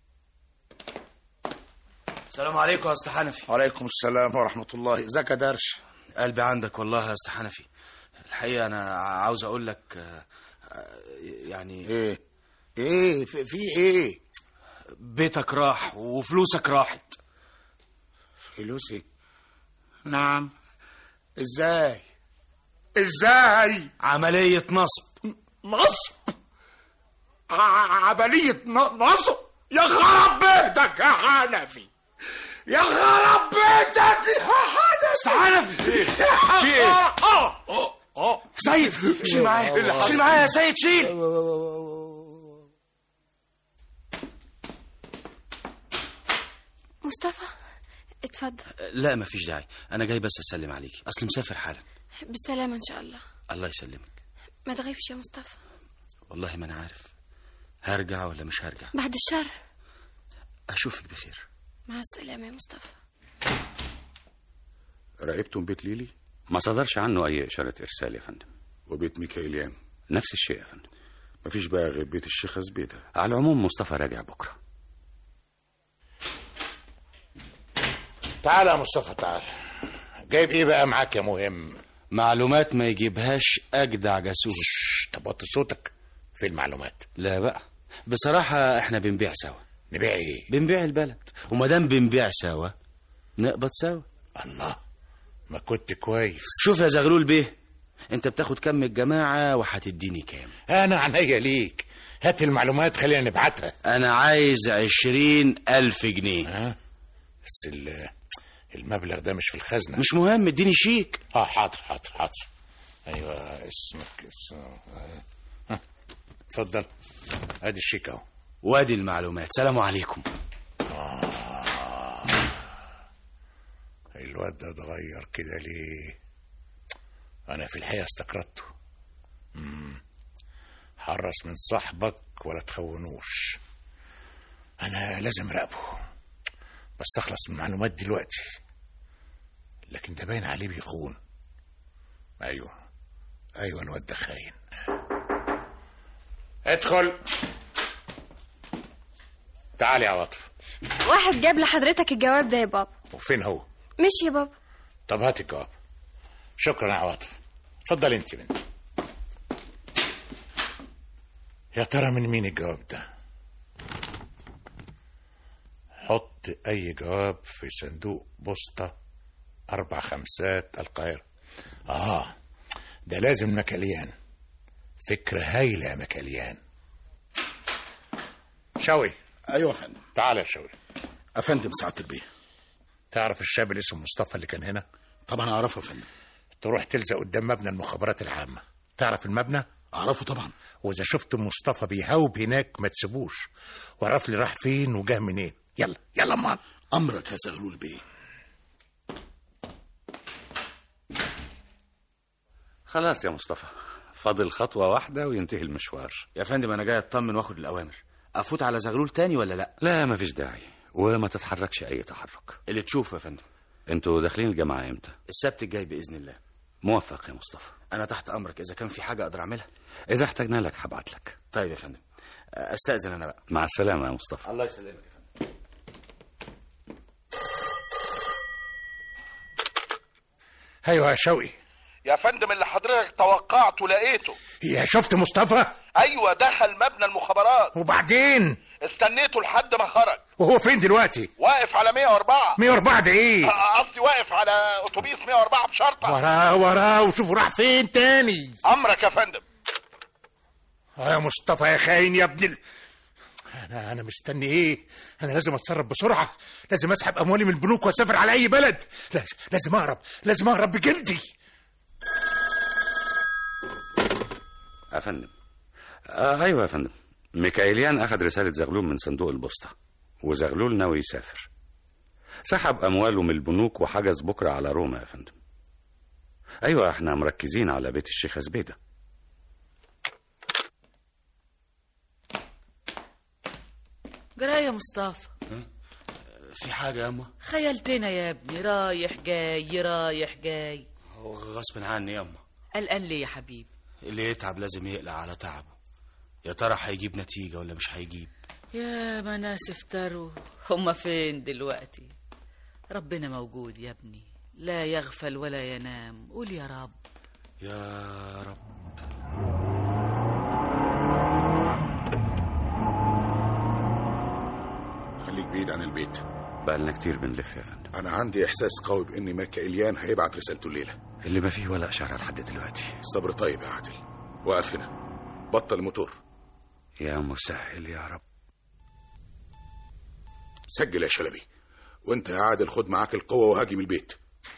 السلام عليكم يا اسطى حنفي وعليكم السلام ورحمه الله ازيك يا درش قلبي عندك والله يا اسطى حنفي الحقيقه انا عاوز اقول لك آه، آه، يعني ايه ايه في, في ايه بيتك راح وفلوسك راحت فلوسي نعم ازاي ازاي عمليه نصب نصب ع- عملية ن- نصب يا خرب بيتك يا حنفي يا خراب بيتك يا حنفي استعنف في ايه؟ اه اه سيد شيل معايا شيل معايا يا سيد شيل مصطفى اتفضل لا مفيش داعي انا جاي بس اسلم عليكي اصل مسافر حالا بالسلامة إن شاء الله الله يسلمك ما تغيبش يا مصطفى والله ما انا عارف هرجع ولا مش هرجع بعد الشر اشوفك بخير مع السلامة يا مصطفى راقبتم بيت ليلي ما صدرش عنه أي إشارة إرسال يا فندم وبيت ميكائيليان نفس الشيء يا فندم مفيش بقى غير بيت الشيخة زبيدة على العموم مصطفى راجع بكرة تعال يا مصطفى تعال جايب ايه بقى معاك يا مهم معلومات ما يجيبهاش اجدع جاسوس طب وطي صوتك في المعلومات لا بقى بصراحة احنا بنبيع سوا نبيع ايه بنبيع البلد وما دام بنبيع سوا نقبض سوا الله ما كنت كويس شوف يا زغلول بيه انت بتاخد كم الجماعة وهتديني كام انا عينيا ليك هات المعلومات خلينا نبعتها انا عايز عشرين الف جنيه ها بس ال- المبلغ ده مش في الخزنة مش مهم اديني شيك اه حاضر حاضر حاضر ايوه اسمك اسم- ها اتفضل ادي الشيك اهو وادي المعلومات سلام عليكم آه. الواد ده اتغير كده ليه انا في الحقيقه استكرهته مم. حرص من صاحبك ولا تخونوش انا لازم اراقبه بس اخلص من المعلومات دلوقتي لكن ده باين عليه بيخون ايوه ايوه الواد ده خاين ادخل تعال يا عواطف واحد جاب لحضرتك الجواب ده يا بابا وفين هو مش يا بابا طب هات الجواب شكرا يا عواطف اتفضل انت بنت يا ترى من مين الجواب ده حط اي جواب في صندوق بوسطة اربع خمسات القاهرة اه ده لازم مكاليان فكرة هايلة يا مكاليان شوي ايوه يا فندم تعال يا شوي افندم سعاده البيه تعرف الشاب اللي اسمه مصطفى اللي كان هنا طبعا اعرفه يا فندم تروح تلزق قدام مبنى المخابرات العامة تعرف المبنى؟ اعرفه طبعا وإذا شفت مصطفى بيهوب هناك ما تسيبوش وعرف لي راح فين وجاه منين يلا يلا مان امرك يا زغلول بيه خلاص يا مصطفى فاضل خطوة واحدة وينتهي المشوار يا فندم انا جاي اطمن واخد الاوامر افوت على زغلول تاني ولا لا لا مفيش داعي وما تتحركش أي تحرك اللي تشوفه يا فندم انتوا داخلين الجامعة امتى السبت الجاي باذن الله موفق يا مصطفى انا تحت امرك اذا كان في حاجه اقدر اعملها إذا احتاجنا لك هبعت لك طيب يا فندم استاذن انا بقى مع السلامة يا مصطفى الله يسلمك يا فندم ايوه يا شوقي يا فندم اللي حضرتك توقعته لقيته يا شفت مصطفى ايوه دخل مبنى المخابرات وبعدين استنيته لحد ما خرج وهو فين دلوقتي واقف على 104 104 ده ايه آه، قصدي واقف على اتوبيس 104 بشرطه وراه وراه وشوفوا راح فين تاني امرك يا فندم اه يا مصطفى يا خاين يا ابن ال... انا انا مستني ايه انا لازم اتصرف بسرعه لازم اسحب اموالي من البنوك واسافر على اي بلد لازم لازم اهرب لازم اهرب بجلدي يا فندم آه أيوة يا فندم ميكائيليان أخذ رسالة زغلول من صندوق البوسطة وزغلول ناوي يسافر سحب أمواله من البنوك وحجز بكرة على روما يا فندم أيوة احنا مركزين على بيت الشيخة زبيدة جرى يا مصطفى في حاجه يا اما خيلتنا يا ابني رايح جاي رايح جاي هو غصب عني يا اما قلقان ليه يا حبيبي اللي يتعب لازم يقلق على تعبه يا ترى هيجيب نتيجه ولا مش هيجيب يا ما ناس افتروا هما فين دلوقتي ربنا موجود يا ابني لا يغفل ولا ينام قول يا رب يا رب خليك بعيد عن البيت بقالنا كتير بنلف يا فندم انا عندي احساس قوي بان ميكائيليان هيبعت رسالته الليله اللي ما فيه ولا إشارة لحد دلوقتي الصبر طيب يا عادل وقف هنا بطل الموتور يا مسهل يا رب سجل يا شلبي وانت يا عادل خد معاك القوة وهاجم البيت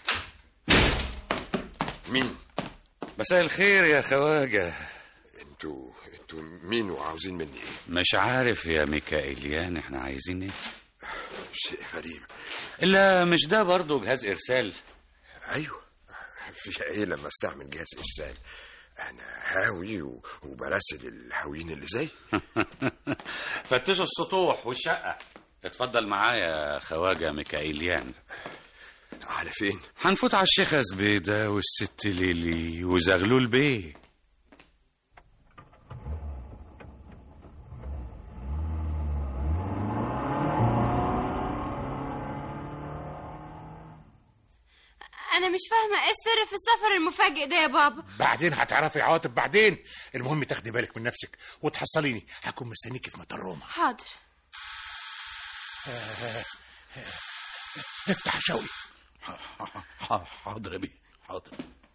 مين مساء الخير يا خواجة انتوا انتوا مين وعاوزين مني ايه مش عارف يا ميكائيليان احنا عايزين ايه شيء غريب لا مش ده برضه جهاز ارسال ايوه في ايه لما استعمل جهاز ارسال انا هاوي و- وبراسل الهاويين اللي زي فتشوا السطوح والشقة اتفضل معايا يا خواجة ميكائيليان على فين هنفوت على الشيخة زبيدة والست ليلي وزغلول بيه انا مش فاهمه ايه السر في السفر المفاجئ ده يا بابا بعدين هتعرفي عواطف بعدين المهم تاخدي بالك من نفسك وتحصليني هكون مستنيكي في مطار روما حاضر آه، آه، افتح يا شوقي حاضر يا بيه حاضر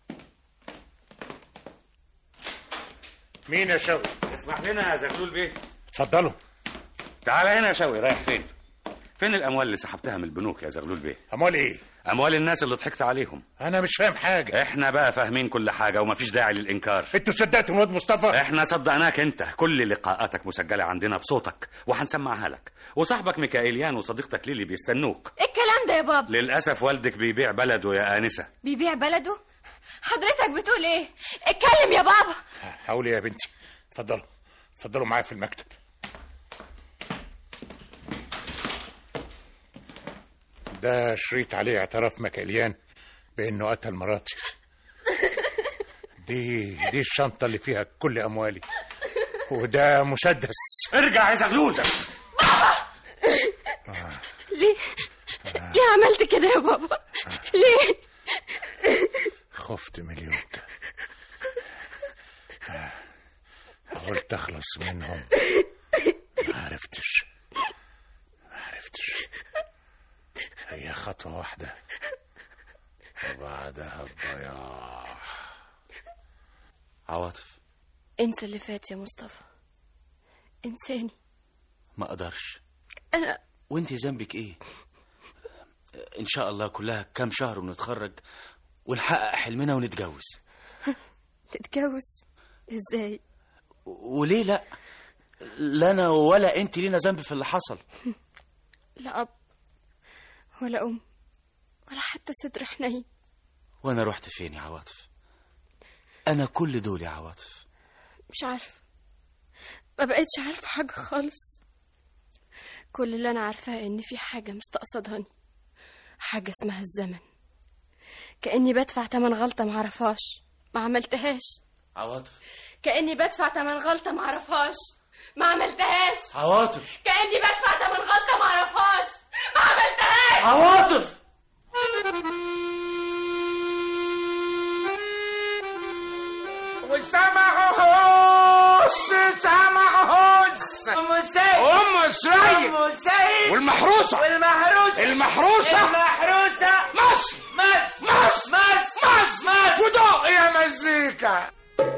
مين يا شوقي اسمح لنا يا زغلول بيه اتفضلوا تعال هنا يا شوقي رايح فين فين الاموال اللي سحبتها من البنوك يا زغلول بيه اموال ايه اموال الناس اللي ضحكت عليهم انا مش فاهم حاجه احنا بقى فاهمين كل حاجه ومفيش داعي للانكار انتوا صدقتوا الواد مصطفى احنا صدقناك انت كل لقاءاتك مسجله عندنا بصوتك وهنسمعها لك وصاحبك ميكائيليان وصديقتك ليلي بيستنوك ايه الكلام ده يا بابا للاسف والدك بيبيع بلده يا انسه بيبيع بلده حضرتك بتقول ايه اتكلم يا بابا حاولي يا بنتي اتفضلوا اتفضلوا معايا في المكتب ده شريط عليه اعتراف مكاليان بانه قتل مراتي دي دي الشنطه اللي فيها كل اموالي وده مسدس ارجع يا زغلول ليه ليه عملت كده يا بابا ليه خفت من اليوم ده قلت اخلص منهم ما عرفتش ما عرفتش هي خطوة واحدة وبعدها الضياع عواطف انسى اللي فات يا مصطفى انساني ما اقدرش انا وانت ذنبك ايه ان شاء الله كلها كام شهر ونتخرج ونحقق حلمنا ونتجوز تتجوز ازاي وليه لا لا انا ولا انت لينا ذنب في اللي حصل لا اب ولا ام ولا حتى صدر حنين وانا رحت فين يا عواطف انا كل دول يا عواطف مش عارفه ما بقتش عارفه حاجه خالص كل اللي انا عارفاه ان في حاجه مستقصداني حاجه اسمها الزمن كاني بدفع تمن غلطه معرفهاش ما عملتهاش عواطف كاني بدفع تمن غلطه معرفهاش ما عملتهاش عواطف كاني بدفع تمن غلطه معرفهاش ما عملتهاش عواطف وسامعهوش سامعهوش ام سيد ام سيد ام سيد والمحروسة والمحروسة المحروسة المحروسة مصر مس مصر مس مصر مس ودق يا مزيكا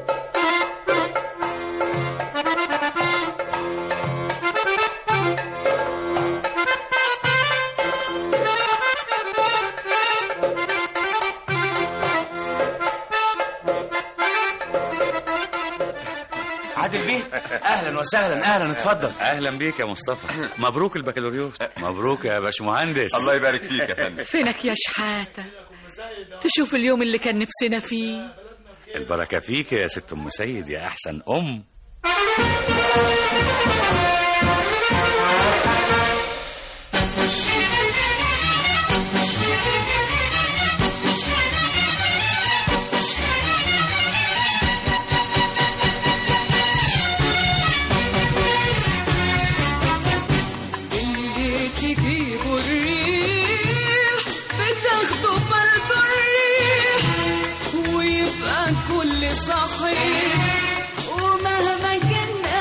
عادل بيه اهلا وسهلا اهلا اتفضل اهلا بيك يا مصطفى مبروك البكالوريوس مبروك يا باشمهندس الله يبارك فيك يا فندم فينك يا شحاتة تشوف اليوم اللي كان نفسنا فيه البركه فيك يا ست ام سيد يا احسن ام اللي تجيبه الريح بتاخده برضه الريح ويبقى كل صحيح ومهما كان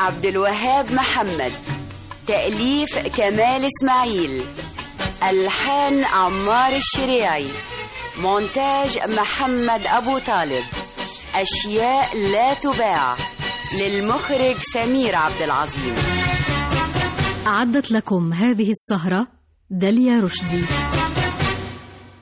عبد الوهاب محمد تأليف كمال إسماعيل ألحان عمار الشريعي مونتاج محمد أبو طالب أشياء لا تباع للمخرج سمير عبد العظيم أعدت لكم هذه السهرة داليا رشدي